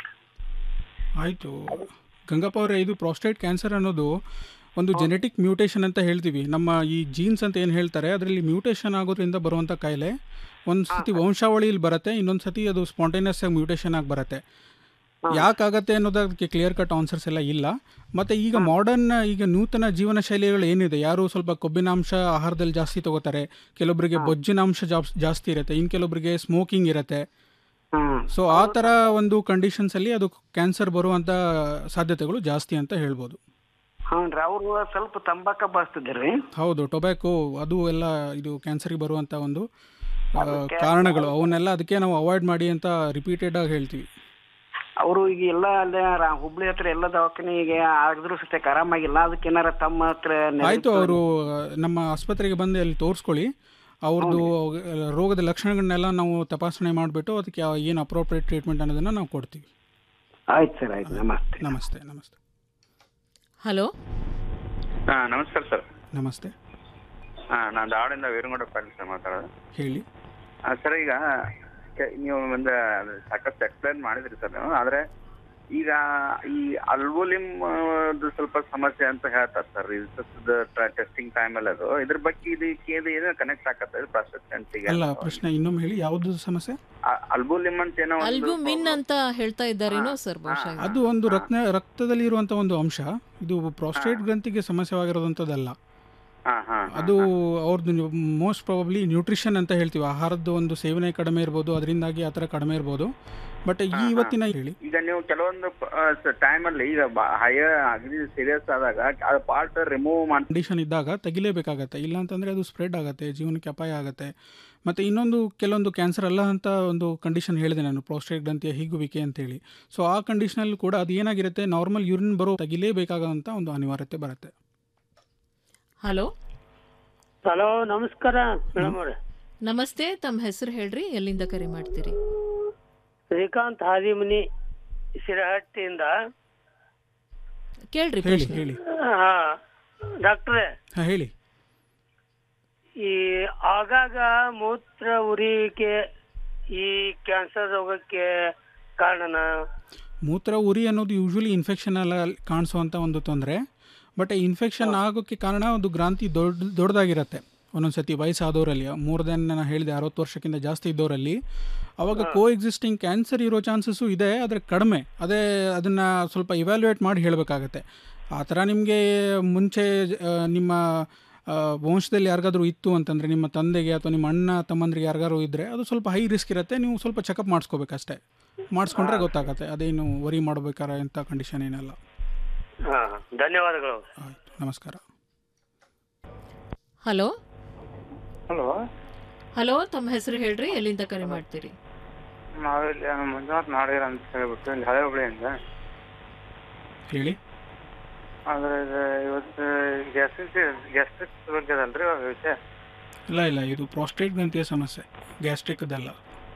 ಆಯಿತು ಗಂಗಪ್ಪ ಅವರೇ ಇದು ಪ್ರಾಸ್ಟೇಟ್ ಕ್ಯಾನ್ಸರ್ ಅನ್ನೋದು ಒಂದು ಜೆನೆಟಿಕ್ ಮ್ಯೂಟೇಷನ್ ಅಂತ ಹೇಳ್ತೀವಿ ನಮ್ಮ ಈ ಜೀನ್ಸ್ ಅಂತ ಏನು ಹೇಳ್ತಾರೆ ಅದರಲ್ಲಿ ಮ್ಯೂಟೇಷನ್ ಆಗೋದ್ರಿಂದ ಬರುವಂಥ ಕಾಯಿಲೆ ಒಂದು ಸತಿ ವಂಶಾವಳಿಯಲ್ಲಿ ಬರುತ್ತೆ ಇನ್ನೊಂದು ಸತಿ ಅದು ಸ್ಪಾಂಟೇನಿಯಸ್ ಆಗಿ ಮ್ಯೂಟೇಷನ್ ಆಗಿ ಬರುತ್ತೆ ಯಾಕಾಗತ್ತೆ ಅನ್ನೋದಕ್ಕೆ ಕ್ಲಿಯರ್ ಕಟ್ ಆನ್ಸರ್ಸ್ ಎಲ್ಲ ಇಲ್ಲ ಮತ್ತು ಈಗ ಮಾಡರ್ನ್ ಈಗ ನೂತನ ಜೀವನ ಶೈಲಿಗಳು ಏನಿದೆ ಯಾರು ಸ್ವಲ್ಪ ಕೊಬ್ಬಿನಾಂಶ ಆಹಾರದಲ್ಲಿ ಜಾಸ್ತಿ ತಗೋತಾರೆ ಕೆಲವೊಬ್ಬರಿಗೆ ಬೊಜ್ಜಿನಾಂಶ ಜಾಸ್- ಜಾಸ್ತಿ ಇರುತ್ತೆ ಇನ್ನು ಕೆಲವೊಬ್ಬರಿಗೆ ಸ್ಮೋಕಿಂಗ್ ಇರುತ್ತೆ ಸೊ ಆ ಥರ ಒಂದು ಕಂಡೀಷನ್ಸಲ್ಲಿ ಅದು ಕ್ಯಾನ್ಸರ್ ಬರುವಂಥ ಸಾಧ್ಯತೆಗಳು ಜಾಸ್ತಿ ಅಂತ ಹೇಳ್ಬೋದು ಹ್ಞೂನ್ರಿ ಅವ್ರು ಸ್ವಲ್ಪ ತಂಬಾಕ ಬಳಸ್ತಿದ್ರಿ ಹೌದು ಟೊಬ್ಯಾಕೋ ಅದು ಎಲ್ಲ ಇದು ಕ್ಯಾನ್ಸರ್ಗೆ ಬರುವಂಥ ಒಂದು ಆ, ಕಾರಣಗಳು ಅವನ್ನೆಲ್ಲ ಅದಕ್ಕೆ ನಾವು ಅವಾಯ್ಡ್ ಮಾಡಿ ಅಂತ ರಿಪೀಟೆಡ್ ಆಗಿ ಹೇಳ್ತೀವಿ ಅವರು ಈಗ ಎಲ್ಲ ಅಲ್ಲೇ ರಾ- ಹುಬ್ಳಿ ಹತ್ರ ಎಲ್ಲ ದವಾಖಾನೆಗೆ ಆಗಿದ್ರು ಸತ್ಯಕ್ಕೆ ಆರಾಮಾಗಿಲ್ಲ ಅದಕ್ಕೆ ಏನಾರ ತಮ್ಮ ಹತ್ರ ನೆರವು ಆಯಿತು ಅವರು ನಮ್ಮ ಆಸ್ಪತ್ರೆಗೆ ಬಂದು ಅಲ್ಲಿ ತೋರಿಸ್ಕೊಳ್ಳಿ ಅವ್ರದ್ದು ರೋಗದ ಲಕ್ಷಣಗಳನ್ನೆಲ್ಲ ನಾವು ತಪಾಸಣೆ ಮಾಡಿಬಿಟ್ಟು ಅದಕ್ಕೆ ಏನು ಅಪ್ರೋಪ್ರಿಯೇಟ್ ಟ್ರೀಟ್ಮೆಂಟ್ ಅನ್ನೋದನ್ನು ನಾವು ಕೊಡ್ತೀವಿ ಆಯ್ತು ಸರ್ ಆಯ್ತು ನಮಸ್ತೆ ನಮಸ್ತೆ ನಮಸ್ತೆ ಹಲೋ ಹಾ ನಮಸ್ಕಾರ ಸರ್ ನಮಸ್ತೆ ಹಾ ನಾನು ಧಾರವಾಡದಿಂದ ವೀರಗೌಡ ಪಾಟೀಲ್ ಸರ್ ಮಾತಾಡೋದು ಹೇಳಿ ಆ, ಸರ್ ಈಗ ಕೆ- ನೀವು ಒಂದು ಸಾಕಷ್ಟು ಎಕ್ಸ್ಪ್ಲೈನ್ ಮಾಡಿದ್ರಿ ಸರ್ ನೀವು ಆದ್ರೆ ಈಗ ಈ ಅಲ್ಬೋಲಿಮ್ ಸ್ವಲ್ಪ ಸಮಸ್ಯೆ ಅಂತ ಹೇಳ್ತಾರೆ ಸರ್ ಟೆಸ್ಟಿಂಗ್ ಟೈಮಲ್ಲಿ ಅದು ಇದ್ರ ಬಗ್ಗೆ ಇದಕ್ಕೆ ಇದು ಏನೋ ಕನೆಕ್ಟ್ ಆಗತ್ತೆ ಪ್ರಾಸ್ಟೆಟ್ ಅಲ್ಲ ಪ್ರಶ್ನೆ ಇನ್ನೊಮ್ಮೆ ಹೇಳಿ ಯಾವುದು ಸಮಸ್ಯೆ ಅಲ್ಬೋಲಿಮ್ ಅಂತ ಏನೋ ಒಂದು ಅಲ್ಬ್ಯೂಮಿನ್ ಅಂತ ಹೇಳ್ತಾ ಇದ್ದಾರೇನೋ ಸರ್ ಬಹುಶಃ ಅದು ಒಂದು ರಕ್ತ ರಕ್ತದಲ್ಲಿ ಇರುವಂಥ ಒಂದು ಅಂಶ ಇದು ಪ್ರಾಸ್ಟೇಟ್ ಗ್ರಂಥಿಗೆ ಸಮಸ್ಯೆವಾಗಿರೋದಂಥದ್ದಲ್ಲ ಹಾ ಹಾ ಅದು ಅವ್ರದ್ದು ಮೋಸ್ಟ್ ಪ್ರಾಬಬ್ಲಿ ನ್ಯೂಟ್ರಿಷನ್ ಅಂತ ಹೇಳ್ತೀವಿ ಆಹಾರದ ಒಂದು ಸೇವನೆ ಕಡಿಮೆ ಇರ್ಬೋದು ಅದರಿಂದಾಗಿ ಆ ಥರ ಕಡಿಮೆ ಇರ್ಬೋದು ಬಟ್ ಈ ಇವತ್ತಿನ ಹೇಳಿ ಈಗ ನೀವು ಕೆಲವೊಂದು ಟೈಮಲ್ಲಿ ಈಗ ಹೈಯರ್ ಅಗದಿ ಸೀರಿಯಸ್ ಆದಾಗ ಆ ಪಾರ್ಟ್ ರಿಮೂವ್ ಮಾಡಿ ಕಂಡೀಷನ್ ಇದ್ದಾಗ ತೆಗಿಲೇಬೇಕಾಗತ್ತೆ ಇಲ್ಲ ಅಂತಂದರೆ ಅದು ಸ್ಪ್ರೆಡ್ ಆಗುತ್ತೆ ಜೀವನಕ್ಕೆ ಅಪಾಯ ಆಗುತ್ತೆ ಮತ್ತು ಇನ್ನೊಂದು ಕೆಲವೊಂದು ಕ್ಯಾನ್ಸರ್ ಅಲ್ಲ ಅಂತ ಒಂದು ಕಂಡೀಷನ್ ಹೇಳಿದೆ ನಾನು ಪ್ರೋಸ್ಟೇಟ್ ಗ್ರಂಥಿಯ ಹಿಗ್ಗುವಿಕೆ ಅಂತೇಳಿ ಸೊ ಆ ಕಂಡೀಷನಲ್ಲಿ ಕೂಡ ಅದು ಏನಾಗಿರುತ್ತೆ ನಾರ್ಮಲ್ ಯೂರಿನ್ ಬರೋ ತೆಗಿಲೇಬೇಕಾದಂಥ ಒಂದು ಅನಿವಾರ್ಯತೆ ಬರುತ್ತೆ ಹಲೋ ಹಲೋ ನಮಸ್ಕಾರ ಮೇಡಮ್ ಅವ್ರೆ ನಮಸ್ತೆ ತಮ್ಮ ಹೆಸರು ಹೇಳ್ರಿ ಎಲ್ಲಿಂದ ಕರೆ ಮಾಡ್ತೀರಿ ಶ್ರೀಕಾಂತ್ ಹಾದಿಮನಿ ಶಿರಹಟ್ಟಿಯಿಂದ ಕೇಳ್ರಿ ಹೇಳಿ ಪ್ರಶ್ನೆ ಹೇಳಿ ಹಾ ಡಾಕ್ಟ್ರೇ ಹಾಂ ಹೇಳಿ ಈ ಆಗಾಗ ಮೂತ್ರ ಉರಿಕೆ ಈ ಕ್ಯಾನ್ಸರ್ ರೋಗಕ್ಕೆ ಕಾರಣ ಮೂತ್ರ ಉರಿ ಅನ್ನೋದು ಯೂಶ್ವಲಿ ಇನ್ಫೆಕ್ಷನ್ ಎಲ್ಲ ಕಾಣಿಸುವಂಥ ಒಂದು ತೊಂದರೆ ಬಟ್ ಇನ್ಫೆಕ್ಷನ್ ಆಗೋಕ್ಕೆ ಕಾರಣ ಒಂದು ಗ್ರಾಂತಿ ದೊಡ್ಡ ದೊಡ್ಡದಾಗಿರುತ್ತೆ ಒಂದೊಂದು ಸತಿ ವಯಸ್ಸಾದವರಲ್ಲಿ ಮೂರ್ ದೆನ್ ನಾನು ಹೇಳಿದೆ ಅರವತ್ತು ವರ್ಷಕ್ಕಿಂತ ಜಾಸ್ತಿ ಇದ್ದವರಲ್ಲಿ ಅವಾಗ ಕೋ ಎಕ್ಸಿಸ್ಟಿಂಗ್ ಕ್ಯಾನ್ಸರ್ ಇರೋ ಚಾನ್ಸಸ್ಸು ಇದೆ ಆದರೆ ಕಡಿಮೆ ಅದೇ ಅದನ್ನು ಸ್ವಲ್ಪ ಇವ್ಯಾಲ್ಯೂಯೇಟ್ ಮಾಡಿ ಹೇಳಬೇಕಾಗತ್ತೆ ಆ ಥರ ನಿಮಗೆ ಮುಂಚೆ ಆ, ನಿಮ್ಮ ಆ, ವಂಶದಲ್ಲಿ ಯಾರಿಗಾದ್ರೂ ಇತ್ತು ಅಂತಂದರೆ ನಿಮ್ಮ ತಂದೆಗೆ ಅಥವಾ ನಿಮ್ಮ ಅಣ್ಣ ತಮ್ಮಂದ್ರಿಗೆ ಯಾರಿಗಾರು ಇದ್ದರೆ ಅದು ಸ್ವಲ್ಪ ಹೈ ರಿಸ್ಕ್ ಇರುತ್ತೆ ನೀವು ಸ್ವಲ್ಪ ಚೆಕಪ್ ಮಾಡಿಸ್ಕೋಬೇಕಷ್ಟೇ ಮಾಡಿಸ್ಕೊಂಡ್ರೆ ಗೊತ್ತಾಗತ್ತೆ ಅದೇನು ವರಿ ಮಾಡಬೇಕಾರೆ ಅಂತ ಕಂಡೀಷನ್ ಏನಲ್ಲ ಹಾ ಧನ್ಯವಾದಗಳು ನಮಸ್ಕಾರ ಹಲೋ ಹಲೋ ಹಲೋ ತಮ್ಮ ಹೆಸರು ಹೇಳ್ರಿ ಎಲ್ಲಿಂದ ಕರೆ ಮಾಡ್ತೀರಿ ನಾವಿಲ್ಲಿ ಮಂಜುನಾಥ್ ನಾಡೀರ್ ಅಂತ ಹೇಳ್ಬಿಟ್ಟು ಇಲ್ಲಿ ಹಳೆ ಹುಬ್ಳಿಯಿಂದ ಹೇಳಿ ಆದ್ರೆ ಇದು ಇವತ್ತು ಗ್ಯಾಸ್ಟ್ರಿಕ್ ಗ್ಯಾಸ್ಟ್ರಿಕ್ ಬಗ್ಗೆ ಅದಲ್ರಿ ಇವಾಗ ವಿಷಯ ಇಲ್ಲ ಇಲ್ಲ ಇದು ಪ್ರಾಸ್ಟೇಟ್ ಗ್ರಂಥಿಯ ಸಮಸ್ಯೆ ಗ್ಯಾಸ್ಟ್ರಿಕ್ದಲ್ಲ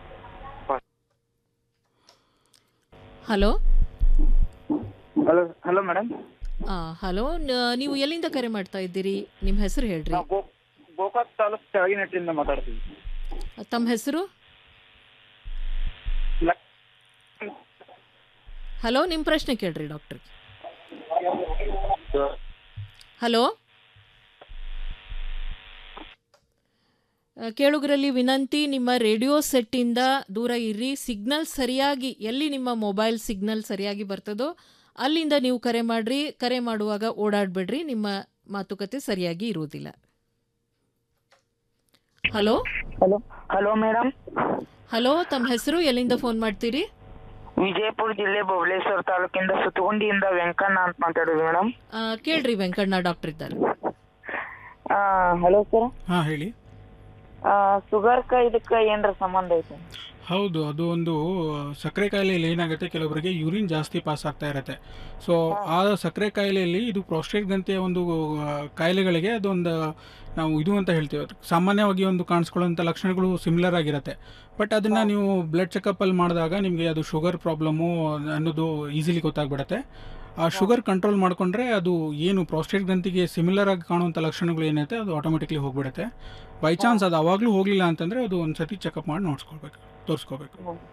ಹಲೋ ಹಲೋ ಹಲೋ ಮೇಡಮ್ ಆ, ಹಲೋ ನ- ನೀವು ಎಲ್ಲಿಂದ ಕರೆ ಮಾಡ್ತಾ ಇದ್ದೀರಿ ನಿಮ್ಮ ಹೆಸರು ಹೇಳ್ರಿ ಗೋಕಾಕ್ ತಾಲೂಕ್ ತೆಳಗಿನಟ್ಟಿಂದ ಮಾತಾಡ್ತೀವಿ ತಮ್ಮ ಹೆಸರು ಹಲೋ ನಿಮ್ಮ ಪ್ರಶ್ನೆ ಕೇಳ್ರಿ ಡಾಕ್ಟರ್ ಹಲೋ ಆ, ಕೇಳುಗರಲ್ಲಿ ವಿನಂತಿ ನಿಮ್ಮ ರೇಡಿಯೋ ಸೆಟ್ಟಿಂದ ದೂರ ಇರ್ರಿ ಸಿಗ್ನಲ್ ಸರಿಯಾಗಿ ಎಲ್ಲಿ ನಿಮ್ಮ ಮೊಬೈಲ್ ಸಿಗ್ನಲ್ ಸರಿಯಾಗಿ ಬರ್ತದೋ ಅಲ್ಲಿಂದ ನೀವು ಕರೆ ಮಾಡ್ರಿ ಕರೆ ಮಾಡುವಾಗ ಓಡಾಡಬೇಡ್ರಿ ನಿಮ್ಮ ಮಾತುಕತೆ ಸರಿಯಾಗಿ ಇರುವುದಿಲ್ಲ hello hello hello madam hello ತಮ್ಮ ಹೆಸರು ಎಲ್ಲಿಂದ ಫೋನ್ ಮಾಡ್ತೀರಿ ವಿಜಯಪುರ ಜಿಲ್ಲೆ ಬಬಲೇಶ್ವರ ತಾಲೂಕಿಂದ ಸುತ್ತಗುಂಡಿಯಿಂದ ವೆಂಕಣ್ಣ ಅಂತ ಮಾತಾಡೋದು ಮೇಡಮ್ ಆ, ಕೇಳ್ರಿ ವೆಂಕಣ್ಣ ಡಾಕ್ಟರ್ ಇದ್ದಾರೆ ಹಲೋ ಸರ್ ಹಾಂ ಹೇಳಿ ಶುಗರ್ಕ ಇದಕ್ಕ ಏನ್ರ ಸಂಬಂಧ ಐತೆ ಹೌದು ಅದು ಒಂದು ಆ, ಸಕ್ಕರೆ ಕಾಯಿಲೆಯಲ್ಲಿ ಏನಾಗುತ್ತೆ ಕೆಲವರಿಗೆ ಯೂರಿನ್ ಜಾಸ್ತಿ ಪಾಸ್ ಆಗ್ತಾ ಇರುತ್ತೆ ಸೊ ಆ ಸಕ್ಕರೆ ಕಾಯಿಲೆಯಲ್ಲಿ ಇದು ಪ್ರೋಸ್ಟೇಟ್ ಗ್ರಂಥಿಯ ಒಂದು ಆ, ಕಾಯಿಲೆಗಳಿಗೆ ಅದೊಂದು ನಾವು ಇದು ಅಂತ ಹೇಳ್ತೀವಿ ಅದು ಸಾಮಾನ್ಯವಾಗಿ ಒಂದು ಕಾಣಿಸ್ಕೊಳ್ಳೋಂಥ ಲಕ್ಷಣಗಳು ಸಿಮಿಲರ್ ಆಗಿರುತ್ತೆ ಬಟ್ ಅದನ್ನು ನೀವು ಬ್ಲಡ್ ಚೆಕಪ್ಪಲ್ಲಿ ಮಾಡಿದಾಗ ನಿಮಗೆ ಅದು ಶುಗರ್ ಪ್ರಾಬ್ಲಮ್ಮು ಅನ್ನೋದು ಈಸಿಲಿ ಗೊತ್ತಾಗ್ಬಿಡುತ್ತೆ ಆ ಶುಗರ್ ಕಂಟ್ರೋಲ್ ಮಾಡಿಕೊಂಡ್ರೆ ಅದು ಏನು ಪ್ರೋಸ್ಟೇಟ್ ಗ್ರಂಥಿಗೆ ಸಿಮಿಲರ್ ಆಗಿ ಕಾಣುವಂಥ ಲಕ್ಷಣಗಳು ಏನೈತೆ ಅದು ಆಟೋಮೆಟಿಕ್ಲಿ ಹೋಗ್ಬಿಡುತ್ತೆ ಬೈ ಚಾನ್ಸ್ ಅದು ಅವಾಗಲೂ ಹೋಗಲಿಲ್ಲ ಅಂತಂದರೆ ಅದು ಒಂದು ಸತಿ ಚೆಕಪ್ ಮಾಡಿ ನೋಡ್ಸ್ಕೊಳ್ಬೇಕು ತೋರಿಸ್ಕೋಬೇಕು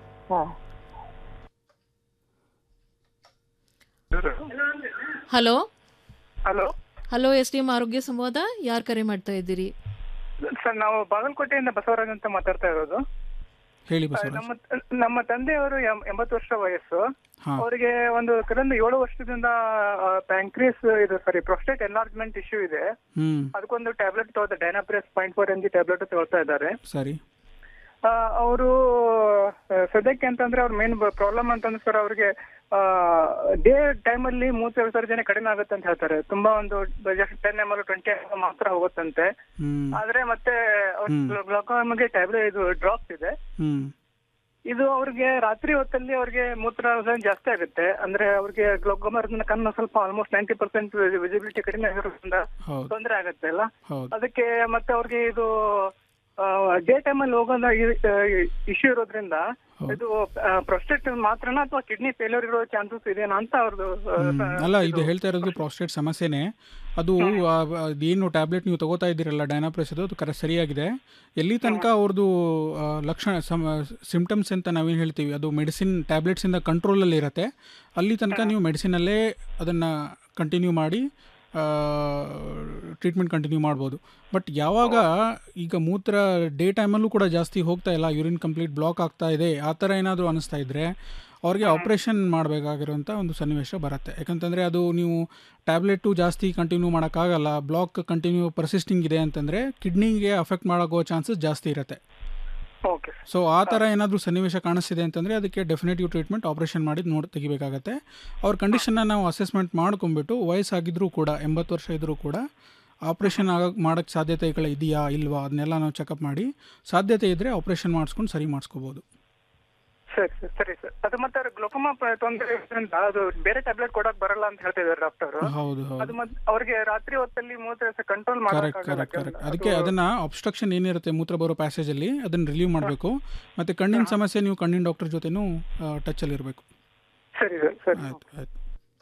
hello hello hello S D M ಆರೋಗ್ಯ ಸಂವಾದ ಯಾರು ಕರೆ ಮಾಡ್ತಾ ಇದ್ದೀರಿ ಸರ್ ನಾವು ಬಾಗಲಕೋಟೆಯಿಂದ ಬಸವರಾಜ್ ಅಂತ ಮಾತಾಡ್ತಾ ಇರೋದು ಹೇಳಿ ಆ, ಬಸವರಾಜ್ ನಮ್ಮ ನಮ್ಮ ತಂದೆಯವರು ಎಂ- ಎಂಬತ್ತು ವರ್ಷ ವಯಸ್ಸು ಹಾ. ಅವರಿಗೆ ಒಂದು ಕಳೆದ ಏಳು ವರ್ಷದಿಂದ ಪ್ಯಾಂಕ್ರಿಯಸ್ ಇದು ಸಾರಿ ಪ್ರೊಸ್ಟೇಟ್ ಎನ್ಲಾರ್ಜ್ಮೆಂಟ್ ಇಶ್ಯೂ ಇದೆ ಹ್ಮ್ ಅದಕ್ಕೊಂದು ಟ್ಯಾಬ್ಲೆಟ್ ತಗೋತಾ Dynapress point four N G tablet ತಗೊಳ್ತಾ ಇದ್ದಾರೆ ಸರಿ ಅವರು ಸದ್ಯಕ್ಕೆ ಅಂತಂದ್ರೆ ಅವ್ರ ಮೇನ್ ಪ್ರಾಬ್ಲಮ್ ಅಂತಂದ್ರೆ ಸರ್ ಅವ್ರಿಗೆ ಡೇ ಟೈಮಲ್ಲಿ ಮೂತ್ರ ವಿಸರ್ಜನೆ ಕಡಿಮೆ ಆಗುತ್ತೆ ಅಂತ ಹೇಳ್ತಾರೆ ತುಂಬಾ ಒಂದು just ten M L twenty M L ಮಾತ್ರ ಹೋಗುತ್ತಂತೆ ಹ್ಮ್ ಆದ್ರೆ ಮತ್ತೆ ಹ್ಮ್. ಗ್ಲೋಕಾಮ್ಗೆ ಟ್ಯಾಬ್ಲೆಟ್ ಇದು ಡ್ರಾಪ್ಸ್ ಇದೆ ಹ್ಮ್ ಇದು ಅವ್ರಿಗೆ ರಾತ್ರಿ ಹೊತ್ತಲ್ಲಿ ಅವ್ರಿಗೆ ಮೂತ್ರ ವಿಸರ್ಜನೆ ಜಾಸ್ತಿ ಆಗುತ್ತೆ ಅಂದ್ರೆ ಅವ್ರಿಗೆ ಗ್ಲೋಕೋಮರ್ನ ಕಣ್ಣು ಸ್ವಲ್ಪ ಆಲ್ಮೋಸ್ಟ್ ನೈಂಟಿ ಪರ್ಸೆಂಟ್ ವಿಸಿಬಿಲಿಟಿ ಕಡಿಮೆ ಆಗಿರೋದ್ರಿಂದ ಹೌದು. ತೊಂದರೆ ಆಗುತ್ತೆ ಅಲ್ಲ ಹೌದು ಅದಕ್ಕೆ ಮತ್ತೆ ಅವ್ರಿಗೆ ಇದು ಡೇ ಟೈಮ್ ಅಲ್ಲಿ ಹೋಗೋದ ಇಶ್ಯೂ ಇರೋದ್ರಿಂದ ಇದು ಪ್ರೊಸ್ಟೇಟ್ ಮಾತ್ರನಾ ಅಥವಾ ಕಿಡ್ನಿ ಫೇಲ್ಯೂರ್ ಇರೋ ಚಾನ್ಸಸ್ ಇದೆನಾ ಅಂತ ಅವ್ರದ್ದು ಹ್ಮ್. ಅಲ್ಲ ಇದು ಹೇಳ್ತಾ ಇರೋದು ಪ್ರಾಸ್ಟೇಟ್ ಸಮಸ್ಯೆನೇ ಅದು ಆ, ಅದೇನು ಟ್ಯಾಬ್ಲೆಟ್ ನೀವು ತಗೋತಾ ಇದ್ದೀರಲ್ಲ ಡೈನಾಪ್ರೆಸ್ ಅದು ಅದು ಕರೆ ಸರಿಯಾಗಿದೆ ಎಲ್ಲಿ ತನಕ ಅವ್ರದ್ದು ಆ, ಲಕ್ಷಣ ಸಮ ಸಿಮ್ಟಮ್ಸ್ ಅಂತ ನಾವೇನು ಹೇಳ್ತೀವಿ ಅದು ಮೆಡಿಸಿನ್ ಟ್ಯಾಬ್ಲೆಟ್ಸಿಂದ ಕಂಟ್ರೋಲಲ್ಲಿ ಇರುತ್ತೆ ಅಲ್ಲಿ ತನಕ ನೀವು ಮೆಡಿಸಿನಲ್ಲೇ ಅದನ್ನು ಕಂಟಿನ್ಯೂ ಮಾಡಿ ಟ್ರೀಟ್ಮೆಂಟ್ ಕಂಟಿನ್ಯೂ ಮಾಡ್ಬೋದು ಬಟ್ ಯಾವಾಗ ಈಗ ಮೂತ್ರ ಡೇ ಟೈಮಲ್ಲೂ ಕೂಡ ಜಾಸ್ತಿ ಹೋಗ್ತಾ ಇಲ್ಲ ಯೂರಿನ್ ಕಂಪ್ಲೀಟ್ ಬ್ಲಾಕ್ ಆಗ್ತಾ ಇದೆ ಆ ಥರ ಏನಾದರೂ ಅನಿಸ್ತಾ ಇದ್ದರೆ ಅವ್ರಿಗೆ ಆಪ್ರೇಷನ್ ಮಾಡಬೇಕಾಗಿರುವಂಥ ಒಂದು ಸನ್ನಿವೇಶ ಬರುತ್ತೆ ಯಾಕಂತಂದರೆ ಅದು ನೀವು ಟ್ಯಾಬ್ಲೆಟು ಜಾಸ್ತಿ ಕಂಟಿನ್ಯೂ ಮಾಡೋಕ್ಕಾಗಲ್ಲ ಬ್ಲಾಕ್ ಕಂಟಿನ್ಯೂ ಪರ್ಸಿಸ್ಟಿಂಗ್ ಇದೆ ಅಂತಂದರೆ ಕಿಡ್ನಿಗೆ ಅಫೆಕ್ಟ್ ಮಾಡೋಕ್ಕೋ ಚಾನ್ಸಸ್ ಜಾಸ್ತಿ ಇರುತ್ತೆ ಓಕೆ ಸೊ ಆ ಥರ ಏನಾದರೂ ಸನ್ನಿವೇಶ ಕಾಣಿಸ್ತಿದೆ ಅಂತಂದರೆ ಅದಕ್ಕೆ ಡೆಫಿನೆಟಿವ್ ಟ್ರೀಟ್ಮೆಂಟ್ ಆಪ್ರೇಷನ್ ಮಾಡಿ ನೋಡಿ ತೆಗಿಬೇಕಾಗತ್ತೆ ಅವ್ರ ಕಂಡೀಷನ್ನ ನಾವು ಅಸೆಸ್ಮೆಂಟ್ ಮಾಡ್ಕೊಂಬಿಟ್ಟು ವಯಸ್ಸಾಗಿದ್ರೂ ಕೂಡ ಎಂಬತ್ತು ವರ್ಷ ಇದ್ದರೂ ಕೂಡ ಆಪ್ರೇಷನ್ ಆಗ ಮಾಡೋಕ್ಕೆ ಸಾಧ್ಯತೆಗಳು ಇದೆಯಾ ಇಲ್ವಾ ಅದನ್ನೆಲ್ಲ ನಾವು ಚೆಕಪ್ ಮಾಡಿ ಸಾಧ್ಯತೆ ಇದ್ದರೆ ಆಪ್ರೇಷನ್ ಮಾಡಿಸ್ಕೊಂಡು ಸರಿ ಮಾಡಿಸ್ಕೋಬೋದು ಸರಿ ಸರ್ ಸರಿ ಸರ್ ಅದು ಮತ್ತೆ ಅವ್ರ ಗ್ಲೋಕೋಮಾ ತೊಂದರೆ ಇರೋದ್ರಿಂದ ಅದು ಬೇರೆ ಟ್ಯಾಬ್ಲೆಟ್ ಕೊಡಕ್ ಬರಲ್ಲ ಅಂತ ಹೇಳ್ತಿದ್ದಾರೆ ಡಾಕ್ಟರ್ ಹೌದು ಹೌದು ಅದು ಮತ್ತೆ ಅವ್ರಿಗೆ ರಾತ್ರಿ ಹೊತ್ತಲ್ಲಿ ಮೂತ್ರ ಕಂಟ್ರೋಲ್ ಕರೆಕ್ಟ್ ಕರೆಕ್ಟ್ ಕರೆಕ್ಟ್ ಅದಕ್ಕೆ ಅದನ್ನ ಅಬ್ಸ್ಟ್ರಕ್ಷನ್ ಏನಿರುತ್ತೆ ಮೂತ್ರ ಬರೋ ಪ್ಯಾಸೇಜಲ್ಲಿ ಅದನ್ನ ರಿಲೀವ್ ಮಾಡಬೇಕು ಮತ್ತೆ ಕಣ್ಣಿನ ಸಮಸ್ಯೆ ನೀವು ಕಣ್ಣಿನ ಡಾಕ್ಟರ್ ಜೊತೆನೂ ಟಚಲ್ಲಿ ಇರಬೇಕು ಸರಿ ಸರ್ ಸರಿ ಆಯ್ತು ಆಯ್ತು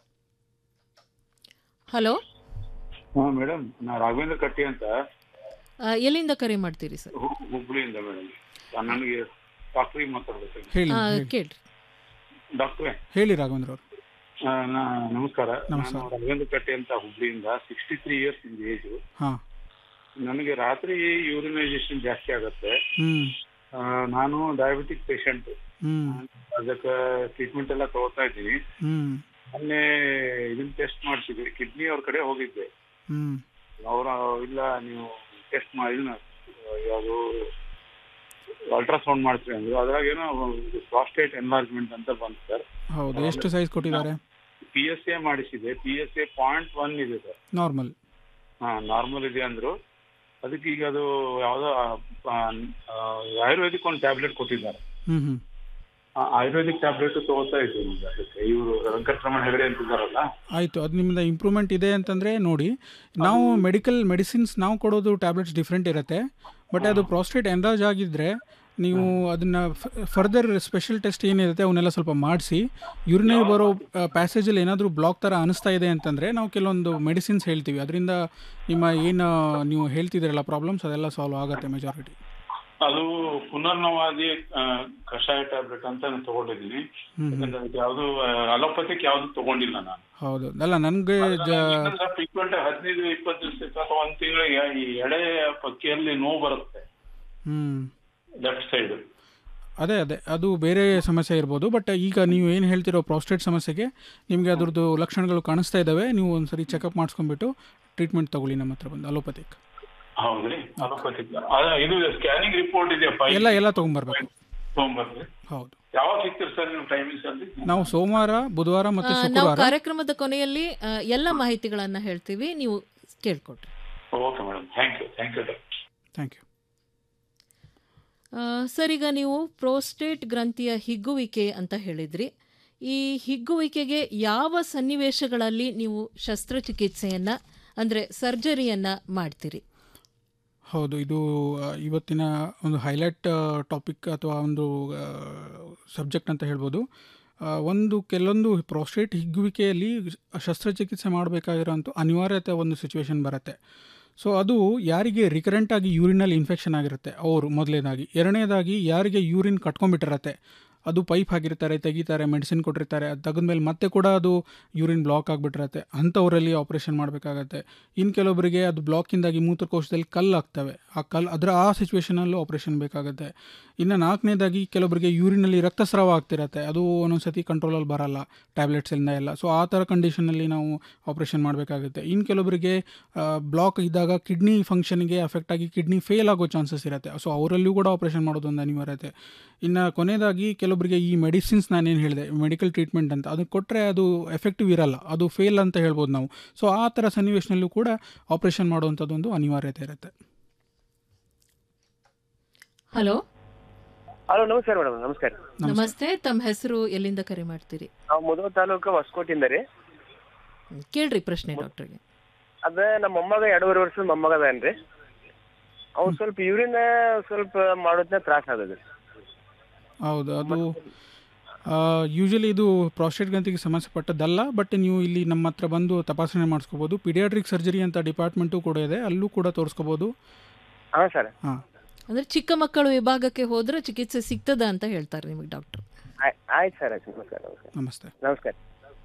ಹಲೋ ಹಾ ಮೇಡಮ್ ನಾ ರಾಘವೇಂದ್ರ ಕಟ್ಟಿ ಅಂತ ಆ, ಎಲ್ಲಿಂದ ಕರೆ ಮಾಡ್ತೀರಿ ಸರ್ ಹು- ಹುಬ್ಳಿಯಿಂದ ಮೇಡಮ್ ನನಗೆ ಡಾಕ್ಟ್ರಿಗೆ ಮಾತಾಡ್ಬೇಕು ಹೇಳಿ ಆ, ಹೇಳಿ. ಕೇಳ್ರಿ ಡಾಕ್ಟ್ರೇ ಹೇಳಿ ರಾಘವೇಂದ್ರ ಅವರು ಆ, ನಾ- ನಮಸ್ಕಾರ ನಮಸ್ಕಾರ. ನಾನು ರಾಘವೇಂದ್ರ ಕಟ್ಟಿ ಅಂತ ಹುಬ್ಳಿಯಿಂದ sixty three years in age ಹಾಂ ನನಗೆ ರಾತ್ರಿ ಯೂರಿನೈಸೇಷನ್ ಜಾಸ್ತಿ ಆಗತ್ತೆ ಹ್ಞೂ ಆ, ನಾನು ಡಯಾಬಿಟಿಕ್ ಪೇಷಂಟ್ ಹ್ಞೂ ಅದಕ್ಕೆ ಟ್ರೀಟ್ಮೆಂಟ್ ಎಲ್ಲ ತಗೋತಾ ಇದ್ದೀನಿ ಹ್ಞೂ ಮೊನ್ನೆ ಇದನ್ನ ಟೆಸ್ಟ್ ಮಾಡಿಸಿದ್ವಿ ಕಿಡ್ನಿ ಅವ್ರ ಕಡೆ ಹೋಗಿದ್ದೆ ಹ್ಞೂ ಅವರ ಇಲ್ಲ ನೀವು ಟೆಸ್ಟ್ ಮಾಡಿ ಇದನ್ನ ಯಾವುದು ಅಲ್ಟ್ರಾಸೌಂಡ್ ಮಾಡ್ತೀವಿ ಅಂದ್ರು ಅದ್ರಾಗ ಏನೋ ಪ್ರಾಸ್ಟೇಟ್ ಎನ್ಲಾರ್ಜ್ಮೆಂಟ್ ಅಂತ ಬಂತು ಸರ್ ಹೌದು ಎಷ್ಟು ಸೈಜ್ ಕೊಟ್ಟಿದ್ದಾರೆ ಪಿ ಎಸ್ ಎ ಮಾಡಿಸಿದೆ P S A point one ಇದೆ ಸರ್ ನಾರ್ಮಲ್ ಹಾ ನಾರ್ಮಲ್ ಇದೆ ಅಂದ್ರು ಅದಕ್ಕೆ ಈಗ ಅದು ಯಾವ್ದೋ ಆ, ಆ, ಆ, ಆಯುರ್ವೇದಿಕ್ ಒಂದು ಟ್ಯಾಬ್ಲೆಟ್ ಕೊಟ್ಟಿದ್ದಾರೆ ಹ್ಞೂ ಹ್ಞೂ ಆ ಆಯುರ್ವೇದಿಕ್ ಟ್ಯಾಬ್ಲೆಟ್ ತಗೋತಾ ಇದ್ದೀನಿ ಈಗ ಅದಕ್ಕೆ ಇವರು ವೆಂಕಟರಮಣ ಹೆಗಡೆ ಅಂತಿದ್ದಾರಲ್ಲ ಆಯಿತು ಅದು ನಿಮ್ದು ಇಂಪ್ರೂವ್ಮೆಂಟ್ ಇದೆ ಅಂತಂದರೆ ನೋಡಿ ನಾವು ಮೆಡಿಕಲ್ ಮೆಡಿಸಿನ್ಸ್ ನಾವು ಕೊಡೋದು ಟ್ಯಾಬ್ಲೆಟ್ಸ್ ಡಿಫ್ರೆಂಟ್ ಇರುತ್ತೆ ಬಟ್ ಅದು ಪ್ರಾಸ್ಟೇಟ್ ಎನ್ರಾಜ್ ಆಗಿದ್ದರೆ ನೀವು ಅದನ್ನು ಫರ್ದರ್ ಸ್ಪೆಷಲ್ ಟೆಸ್ಟ್ ಏನಿರುತ್ತೆ ಅವನ್ನೆಲ್ಲ ಸ್ವಲ್ಪ ಮಾಡಿಸಿ ಯೂರಿನರಿ ಬರೋ ಪ್ಯಾಸೇಜಲ್ಲಿ ಏನಾದರೂ ಬ್ಲಾಕ್ ಥರ ಅನಿಸ್ತಾ ಇದೆ ಅಂತಂದರೆ ನಾವು ಕೆಲವೊಂದು ಮೆಡಿಸಿನ್ಸ್ ಹೇಳ್ತೀವಿ ಅದರಿಂದ ನಿಮ್ಮ ಏನು ನೀವು ಹೇಳ್ತಿದ್ದೀರಲ್ಲ ಪ್ರಾಬ್ಲಮ್ಸ್ ಅದೆಲ್ಲ ಸಾಲ್ವ್ ಆಗುತ್ತೆ ಮೆಜಾರಿಟಿ ಅದು ಪುನರ್ನವಾದಿ ಆ, ಕಷಾಯ ಟ್ಯಾಬ್ಲೆಟ್ ಅಂತ ನಾನು ತಗೊಂಡಿದ್ದೀನಿ ಹ್ಮ್ ಹ್ಮ್. ಯಾಕಂದ್ರೆ ಅದಕ್ಕೆ ಯಾವುದು ಅಲೋಪತಿಕ್ ಯಾವ್ದು ತಗೊಂಡಿಲ್ಲ ನಾನು ಹೌದು ಅಲ್ಲ ನನಗೆ ಜ ಫ್ರೀಕ್ವೆಂಟ್ ಹದಿನೈದು ಇಪ್ಪತ್ತು ದಿವಸ ಅಥವಾ ಒಂದು ತಿಂಗಳಿಗೆ ಈ ಎಡೆ ಪಕ್ಕಿಯಲ್ಲಿ ನೋವು ಬರುತ್ತೆ ಹ್ಞೂ ಲೆಫ್ಟ್ ಸೈಡ್ ಅದೇ ಅದೇ ಅದು ಬೇರೆ ಸಮಸ್ಯೆ ಇರ್ಬೋದು ಬಟ್ ಈಗ ನೀವು ಏನು ಹೇಳ್ತಿರೋ ಪ್ರಾಸ್ಟೇಟ್ ಸಮಸ್ಯೆಗೆ ನಿಮಗೆ ಅದ್ರದ್ದು ಲಕ್ಷಣಗಳು ಕಾಣಿಸ್ತಾ ಇದ್ದಾವೆ ನೀವು ಒಂದ್ಸರಿ ಚೆಕಪ್ ಮಾಡಿಸ್ಕೊಂಡ್ಬಿಟ್ಟು ಟ್ರೀಟ್ಮೆಂಟ್ ತಗೊಳ್ಳಿ ನಮ್ಮ ಹತ್ರ ಬಂದು ಅಲೋಪತಿಕ್ ಹೌದ್ರಿ ಅಲೋಪತಿಕ್ ಅದ ಇದು ಸ್ಕ್ಯಾನಿಂಗ್ ರಿಪೋರ್ಟ್ ಇದೆ ಎಲ್ಲ ಎಲ್ಲ ತೊಗೊಂಬರ್ಬೇಕು ತೊಗೊಂಬರ್ರಿ ಹೌದು ಯಾವಾಗ ಸಿಗ್ತೀರಿ ಸರ್ ನೀವು ಟೈಮಿಂಗ್ಸ್ ಅಲ್ಲಿ ನಾವು ಸೋಮವಾರ ಬುಧವಾರ ಮತ್ತು ಆ, ನಾವು ಶುಕ್ರವಾರ ಕಾರ್ಯಕ್ರಮದ ಕೊನೆಯಲ್ಲಿ ಆ, ಎಲ್ಲ ಮಾಹಿತಿಗಳನ್ನ ಹೇಳ್ತೀವಿ ನೀವು ಕೇಳ್ಕೊಡ್ರಿ okay madam thank you thank you thank you ಆ, ಸರ್ ಈಗ ನೀವು ಪ್ರೋಸ್ಟೇಟ್ ಗ್ರಂಥಿಯ ಹಿಗ್ಗುವಿಕೆ ಅಂತ ಹೇಳಿದ್ರಿ ಈ ಹಿಗ್ಗುವಿಕೆಗೆ ಯಾವ ಸನ್ನಿವೇಶಗಳಲ್ಲಿ ನೀವು ಶಸ್ತ್ರಚಿಕಿತ್ಸೆಯನ್ನು ಅಂದರೆ ಸರ್ಜರಿಯನ್ನು ಮಾಡ್ತೀರಿ ಹೌದು ಇದು ಆ, ಇವತ್ತಿನ ಒಂದು ಹೈಲೈಟ್ ಟಾಪಿಕ್ ಅಥವಾ ಒಂದು ಸಬ್ಜೆಕ್ಟ್ ಅಂತ ಹೇಳ್ಬೋದು ಆ, ಒಂದು ಕೆಲವೊಂದು ಪ್ರೋಸ್ಟೇಟ್ ಹಿಗ್ಗುವಿಕೆಯಲ್ಲಿ ಶಸ್ತ್ರಚಿಕಿತ್ಸೆ ಮಾಡಬೇಕಾಗಿರೋಂಥ ಅನಿವಾರ್ಯತೆ ಒಂದು ಸಿಚುವೇಶನ್ ಬರುತ್ತೆ ಸೊ ಅದು ಯಾರಿಗೆ ರಿಕರೆಂಟ್ ಆಗಿ ಯೂರಿನಲ್ಲಿ ಇನ್ಫೆಕ್ಷನ್ ಆಗಿರುತ್ತೆ ಅವರು ಮೊದಲನೇದಾಗಿ ಎರಡನೇದಾಗಿ ಯಾರಿಗೆ ಯೂರಿನ್ ಕಟ್ಕೊಂಡ್ಬಿಟ್ಟಿರತ್ತೆ ಅದು ಪೈಪ್ ಹಾಕಿರ್ತಾರೆ ತೆಗಿತಾರೆ ಮೆಡಿಸಿನ್ ಕೊಟ್ಟಿರ್ತಾರೆ ಅದು ತೆಗೆದ್ಮೇಲೆ ಮತ್ತೆ ಕೂಡ ಅದು ಯೂರಿನ್ ಬ್ಲಾಕ್ ಆಗಿಬಿಟ್ಟಿರತ್ತೆ ಅಂಥವರಲ್ಲಿ ಆಪ್ರೇಷನ್ ಮಾಡಬೇಕಾಗತ್ತೆ ಇನ್ನು ಕೆಲವೊಬ್ಬರಿಗೆ ಅದು ಬ್ಲಾಕಿಂದಾಗಿ ಮೂತ್ರಕೋಶದಲ್ಲಿ ಕಲ್ಲು ಆಗ್ತವೆ ಆ ಕಲ್ಲು ಅದರ ಆ ಸಿಚುವೇಷನಲ್ಲೂ ಆಪ್ರೇಷನ್ ಬೇಕಾಗುತ್ತೆ ಇನ್ನು ನಾಲ್ಕನೇದಾಗಿ ಕೆಲವೊಬ್ಬರಿಗೆ ಯೂರಿನಲ್ಲಿ ರಕ್ತಸ್ರಾವ ಆಗ್ತಿರತ್ತೆ ಅದು ಒಂದೊಂದು ಸತಿ ಕಂಟ್ರೋಲಲ್ಲಿ ಬರಲ್ಲ ಟ್ಯಾಬ್ಲೆಟ್ಸಿಂದ ಎಲ್ಲ ಸೊ ಆ ಥರ ಕಂಡೀಷನಲ್ಲಿ ನಾವು ಆಪ್ರೇಷನ್ ಮಾಡಬೇಕಾಗುತ್ತೆ ಇನ್ನು ಕೆಲವೊಬ್ಬರಿಗೆ ಬ್ಲಾಕ್ ಇದ್ದಾಗ ಕಿಡ್ನಿ ಫಂಕ್ಷನ್ಗೆ ಅಫೆಕ್ಟ್ ಆಗಿ ಕಿಡ್ನಿ ಫೇಲ್ ಆಗೋ ಚಾನ್ಸಸ್ ಇರುತ್ತೆ ಸೊ ಅವರಲ್ಲೂ ಕೂಡ ಆಪ್ರೇಷನ್ ಮಾಡೋದು ಒಂದು ಅನಿವಾರ್ಯತೆ ಇನ್ನು ಕೊನೆಯದಾಗಿ ಕೆಲವೊಬ್ಬರಿಗೆ ಈ ಮೆಡಿಸಿನ್ಸ್ ನಾನೇನು ಹೇಳಿದೆ ಮೆಡಿಕಲ್ ಟ್ರೀಟ್ಮೆಂಟ್ ಅಂತ ಅದು ಕೊಟ್ಟರೆ ಅದು ಎಫೆಕ್ಟಿವ್ ಇರಲ್ಲ ಅದು ಫೇಲ್ ಅಂತ ಹೇಳ್ಬೋದು ನಾವು ಸೊ ಆ ಥರ ಸನ್ನಿವೇಶನಲ್ಲೂ ಕೂಡ ಆಪ್ರೇಷನ್ ಮಾಡುವಂಥದ್ದು ಒಂದು ಅನಿವಾರ್ಯತೆ ಇರುತ್ತೆ ಹಲೋ ಹಲೋ ನಮಸ್ಕಾರ ಮೇಡಮ್ ನಮಸ್ಕಾರ ನಮಸ್ತೆ ತಮ್ಮ ಹೆಸರು ಎಲ್ಲಿಂದ ಕರೆ ಮಾಡ್ತೀರಿ ನಾವು ಮುದೋ ತಾಲೂಕು ಹೊಸಕೋಟಿಂದ ರೀ ಕೇಳ್ರಿ ಪ್ರಶ್ನೆ ಡಾಕ್ಟರ್ಗೆ ಅದ ನಮ್ಮ ಮೊಮ್ಮಗ ಎರಡೂವರೆ ವರ್ಷದ ಮೊಮ್ಮಗ ಅದಾನ್ರಿ ಅವ್ನು ಸ್ವಲ್ಪ ಯೂರಿನ್ ಸ್ವಲ್ಪ ಮಾಡೋದ್ನ ತ್ರಾಸ ಆಗದ್ರಿ ಹೌದು ಅದು ಯೂಶಲಿ ಇದು ಪ್ರಾಸ್ಟೇಟ್ ಗ್ರಂಥಿಗೆ ಸಂಬಂಧಪಟ್ಟದ್ದಲ್ಲ ಬಟ್ ನೀವು ಇಲ್ಲಿ ನಮ್ಮ ಹತ್ರ ಬಂದು ತಪಾಸಣೆ ಮಾಡಿಸ್ಕೋಬೋದು ಪಿಡಿಯಾಟ್ರಿಕ್ ಸರ್ಜರಿ ಅಂತ ಡಿಪಾರ್ಟ್ಮೆಂಟು ಕೂಡ ಇದೆ ಅಲ್ಲೂ ಕೂಡ ತೋರಿಸ್ಕೋಬೋದು ಹಾಂ ಸರ್ ಹಾಂ ಅಂದರೆ ಚಿಕ್ಕ ಮಕ್ಕಳ ವಿಭಾಗಕ್ಕೆ ಹೋದ್ರೆ ಚಿಕಿತ್ಸೆ ಸಿಗ್ತದ ಅಂತ ಹೇಳ್ತಾರೆ ನಿಮಗೆ ಡಾಕ್ಟರ್ ಆಯ್ತು ಸರ್ ಆಯ್ತು ನಮಸ್ಕಾರ ನಮಸ್ಕಾರ ನಮಸ್ತೆ ನಮಸ್ಕಾರ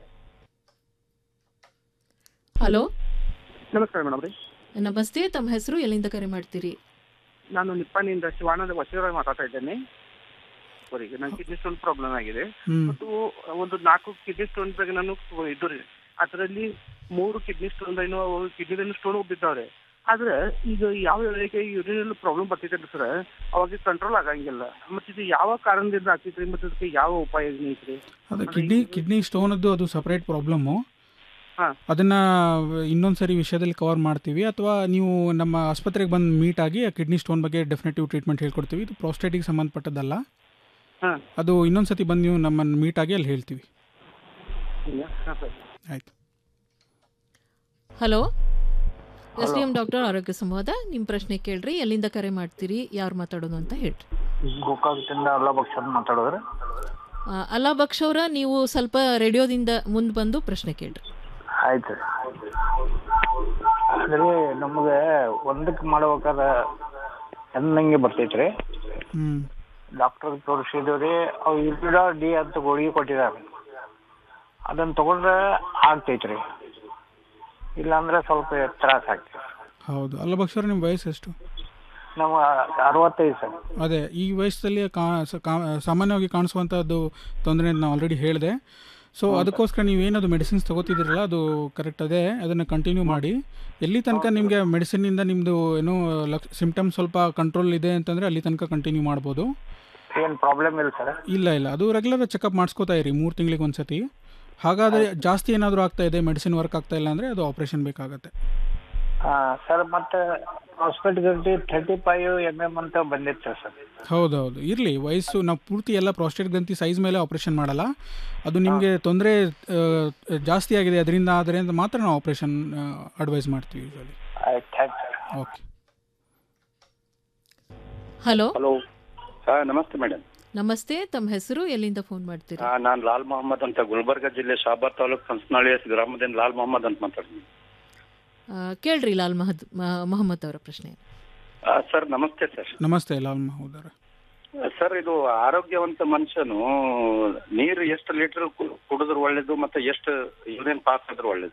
ಹಲೋ ನಮಸ್ಕಾರ ಮೇಡಮ್ ರೀ ನಮಸ್ತೆ ತಮ್ಮ ಹೆಸರು ಎಲ್ಲಿಂದ ಕರೆ ಮಾಡ್ತೀರಿ ನಾನು ನಿಪ್ಪಾಣಿಯಿಂದ ಶಿವಾನಂದ ವಸೀವರಾಗಿ ಮಾತಾಡ್ತಾ ಇದ್ದೇನೆ ಅವರಿಗೆ ನನ್ನ ಕಿಡ್ನಿ ಸ್ಟೋನ್ ಪ್ರಾಬ್ಲಮ್ ಆಗಿದೆ ಹ್ಮ್. ಮತ್ತು ಒಂದು ನಾಲ್ಕು ಕಿಡ್ನಿ ಸ್ಟೋನ್ ಬಗ್ಗೆ ನಾನು ಇದು ರೀ ಅದರಲ್ಲಿ ಮೂರು ಕಿಡ್ನಿ ಸ್ಟೋನ್ ಏನೋ ಕಿಡ್ನಿದಲ್ಲಿ ಸ್ಟೋನ್ ಬಿದ್ದಾವ್ರೆ ಆದ್ರೆ ಈಗ ಯಾವ ವೇಳೆಗೆ ಯೂರಿನಲ್ ಪ್ರಾಬ್ಲಮ್ ಬರ್ತಿದೆ ಸರ್ ಅವಾಗ ಕಂಟ್ರೋಲ್ ಆಗಂಗಿಲ್ಲ ಮತ್ತೆ ಇದು ಯಾವ ಕಾರಣದಿಂದ ಆಗ್ತೈತ್ರಿ ಮತ್ತೆ ಅದಕ್ಕೆ ಯಾವ ಉಪಾಯ ಐತ್ರಿ ಅದು ಕಿಡ್ನಿ ಕಿಡ್ನಿ ಸ್ಟೋನದ್ದು ಅದು ಸಪ್ರೇಟ್ ಪ್ರಾಬ್ಲಮ್ಮು ಹಾಂ ಅದನ್ನು ಇನ್ನೊಂದು ಸರಿ ವಿಷಯದಲ್ಲಿ ಕವರ್ ಮಾಡ್ತೀವಿ ಅಥವಾ ನೀವು ನಮ್ಮ ಆಸ್ಪತ್ರೆಗೆ ಬಂದು ಮೀಟ್ ಆಗಿ ಆ ಕಿಡ್ನಿ ಸ್ಟೋನ್ ಬಗ್ಗೆ ಡೆಫಿನೆಟಿವ್ ಟ್ರೀಟ್ಮೆಂಟ್ ಹೇಳ್ಕೊಡ್ತೀವಿ ಇದು ಪ್ರೋಸ್ಟೇಟಿಗೆ ಸಂಬಂಧಪಟ್ಟದ್ದಲ್ಲ ಹಾಂ ಅದು ಇನ್ನೊಂದು ಸತಿ ಬಂದು ನೀವು ನಮ್ಮನ್ನು ಮೀಟ್ ಆಗಿ ಅಲ್ಲಿ ಹೇಳ್ತೀವಿ ಹಾಂ ಸರ್ ಆಯಿತು hello S D M doctor ಆರೋಗ್ಯ ಸಂವಾದ ನಿಮ್ಮ ಪ್ರಶ್ನೆ ಕೇಳ್ರಿ ಎಲ್ಲಿಂದ ಕರೆ ಮಾಡ್ತೀರಿ ಯಾರು ಮಾತಾಡೋದು ಅಂತ ಹೇಳ್ರಿ ಗೋಕಾಕದಿಂದ ಅಲ್ಲ ಭಕ್ಷ ಮಾತಾಡೋದ್ರಿ ಆ, ಅಲ್ಲಾ ಬಕ್ಷ್ ಅವರ ನೀವು ಸ್ವಲ್ಪ ರೇಡಿಯೋದಿಂದ ಮುಂದೆ ಬಂದು ಪ್ರಶ್ನೆ ಕೇಳ್ರಿ ಆಯ್ತು ಅಂದ್ರೆ ನಮಗೆ ಒಂದಕ್ಕೆ ಮಾಡ್ಬೇಕಾದ್ರೆ ಹೆಣ್ಣಂಗೆ ಬರ್ತೈತ್ರಿ ಹ್ಞೂ ಡಾಕ್ಟರ್ ತೋರಿಸಿದ್ರಿ ಅವು ಇರ್ಬಿಡ ಡಿ ಅಂತ ಗೋಳಿಗೆ ಕೊಟ್ಟಿದ್ದಾರೆ ಅದನ್ನ ತಗೊಂಡ್ರೆ ಆಗ್ತೈತ್ರಿ ಇಲ್ಲಾಂದ್ರೆ ಸ್ವಲ್ಪ ತ್ರಾಸ ಆಗ್ತೈತಿ ಹೌದು ಅಲ್ಲ ಬಕ್ಷರ ನಿಮ್ಮ ವಯಸ್ಸು ಎಷ್ಟು ನಮ್ಮ ಅರವತ್ತೈದು ಸರ್ ಅದೇ ಈ ವಯಸ್ಸಲ್ಲಿ ಕಾ ಸ- ಕಾ- ಸಾಮಾನ್ಯವಾಗಿ ಕಾಣಿಸುವಂಥದ್ದು ತೊಂದರೆ ನಾವು ಆಲ್ರೆಡಿ ಹೇಳಿದೆ ಸೊ ಅದಕ್ಕೋಸ್ಕರ ನೀವೇನದು ಮೆಡಿಸಿನ್ಸ್ ತಗೋತಿದ್ದೀರಲ್ಲ ಅದು ಕರೆಕ್ಟ್ ಅದೇ ಅದನ್ನು ಕಂಟಿನ್ಯೂ ಮಾಡಿ ಎಲ್ಲಿ ತನಕ ನಿಮಗೆ ಮೆಡಿಸಿನಿಂದ ನಿಮ್ಮದು ಏನೋ ಲಕ್ ಸಿಮ್ಟಮ್ಸ್ ಸ್ವಲ್ಪ ಕಂಟ್ರೋಲ್ ಇದೆ ಅಂತಂದರೆ ಅಲ್ಲಿ ತನಕ ಕಂಟಿನ್ಯೂ ಮಾಡ್ಬೋದು ಏನು ಪ್ರಾಬ್ಲಮ್ ಇಲ್ಲ ಸರ್ ಇಲ್ಲ ಇಲ್ಲ ಅದು ರೆಗ್ಯುಲರ್ ಚೆಕಪ್ ಮಾಡಿಸ್ಕೋತಾ ಇರಿ ಮೂರು ತಿಂಗಳಿಗೆ ಒಂದು ಸತಿ ಹಾಗಾದರೆ ಜಾಸ್ತಿ ಏನಾದರೂ ಆಗ್ತಾ ಇದೆ ಮೆಡಿಸಿನ್ ವರ್ಕ್ ಆಗ್ತಾ ಇಲ್ಲ ಅಂದರೆ ಅದು ಆಪ್ರೇಷನ್ ಬೇಕಾಗತ್ತೆ ಸರ್ ಮತ್ತೆ ಹಾಸ್ಪಿಟಲ್ಗೆ ಥರ್ಟಿ ಫೈವ್ ಎಮ್ ಎಮ್ ಅಂತ ಬಂದಿತ್ತು ಸರ್ ಹೌದೌದು ಇರಲಿ ವಯಸ್ಸು ನಾವು ಪೂರ್ತಿ ಎಲ್ಲ ಪ್ರಾಸ್ಟೇಟ್ ಗ್ರಂಥಿ ಸೈಜ್ ಮೇಲೆ ಆಪ್ರೇಷನ್ ಮಾಡಲ್ಲ ಅದು ನಿಮಗೆ ತೊಂದರೆ ಜಾಸ್ತಿ ಆಗಿದೆ ಅದರಿಂದ ಆದರೆ ಅಂತ ಮಾತ್ರ ನಾವು ಆಪ್ರೇಷನ್ ಅಡ್ವೈಸ್ ಮಾಡ್ತೀವಿ ಯೂಶಲಿ ಆಯ್ತು ಥ್ಯಾಂಕ್ ಓಕೆ ಹಲೋ ಹಲೋ ಹಾಂ ನಮಸ್ತೆ ಮೇಡಮ್ ನಮಸ್ತೆ ತಮ್ಮ ಹೆಸರು ಎಲ್ಲಿಂದ ಫೋನ್ ಮಾಡ್ತೀರಿ ನಾನು ಲಾಲ್ ಮೊಹಮ್ಮದ್ ಅಂತ ಗುಲ್ಬರ್ಗ ಜಿಲ್ಲೆ ಶಾಬಾದ್ ತಾಲೂಕ್ ಪಂಚನಾಳಿ ಗ್ರಾಮದಿಂದ ಲಾಲ್ ಮೊಹಮ್ಮದ್ ಅಂತ ಮಾತಾಡ್ತೀನಿ ಆ, ಕೇಳ್ರಿ ಲಾಲ್ ಮಹದ್ ಮ- ಮೊಹಮ್ಮದ್ ಅವರ ಪ್ರಶ್ನೆ ಆ, ಸರ್ ನಮಸ್ತೆ ಸರ್ ನಮಸ್ತೆ ಲಾಲ್ ಮಹೋದರ ಸರ್ ಇದು ಆರೋಗ್ಯವಂತ ಮನುಷ್ಯನು ನೀರು ಎಷ್ಟು ಲೀಟರ್ ಕುಡಿದ್ರೆ ಒಳ್ಳೇದು ಮತ್ತೆ ಎಷ್ಟು ಯೂರಿನ್ ಪಾಸ್ ಆದ್ರೆ ಒಳ್ಳೇದು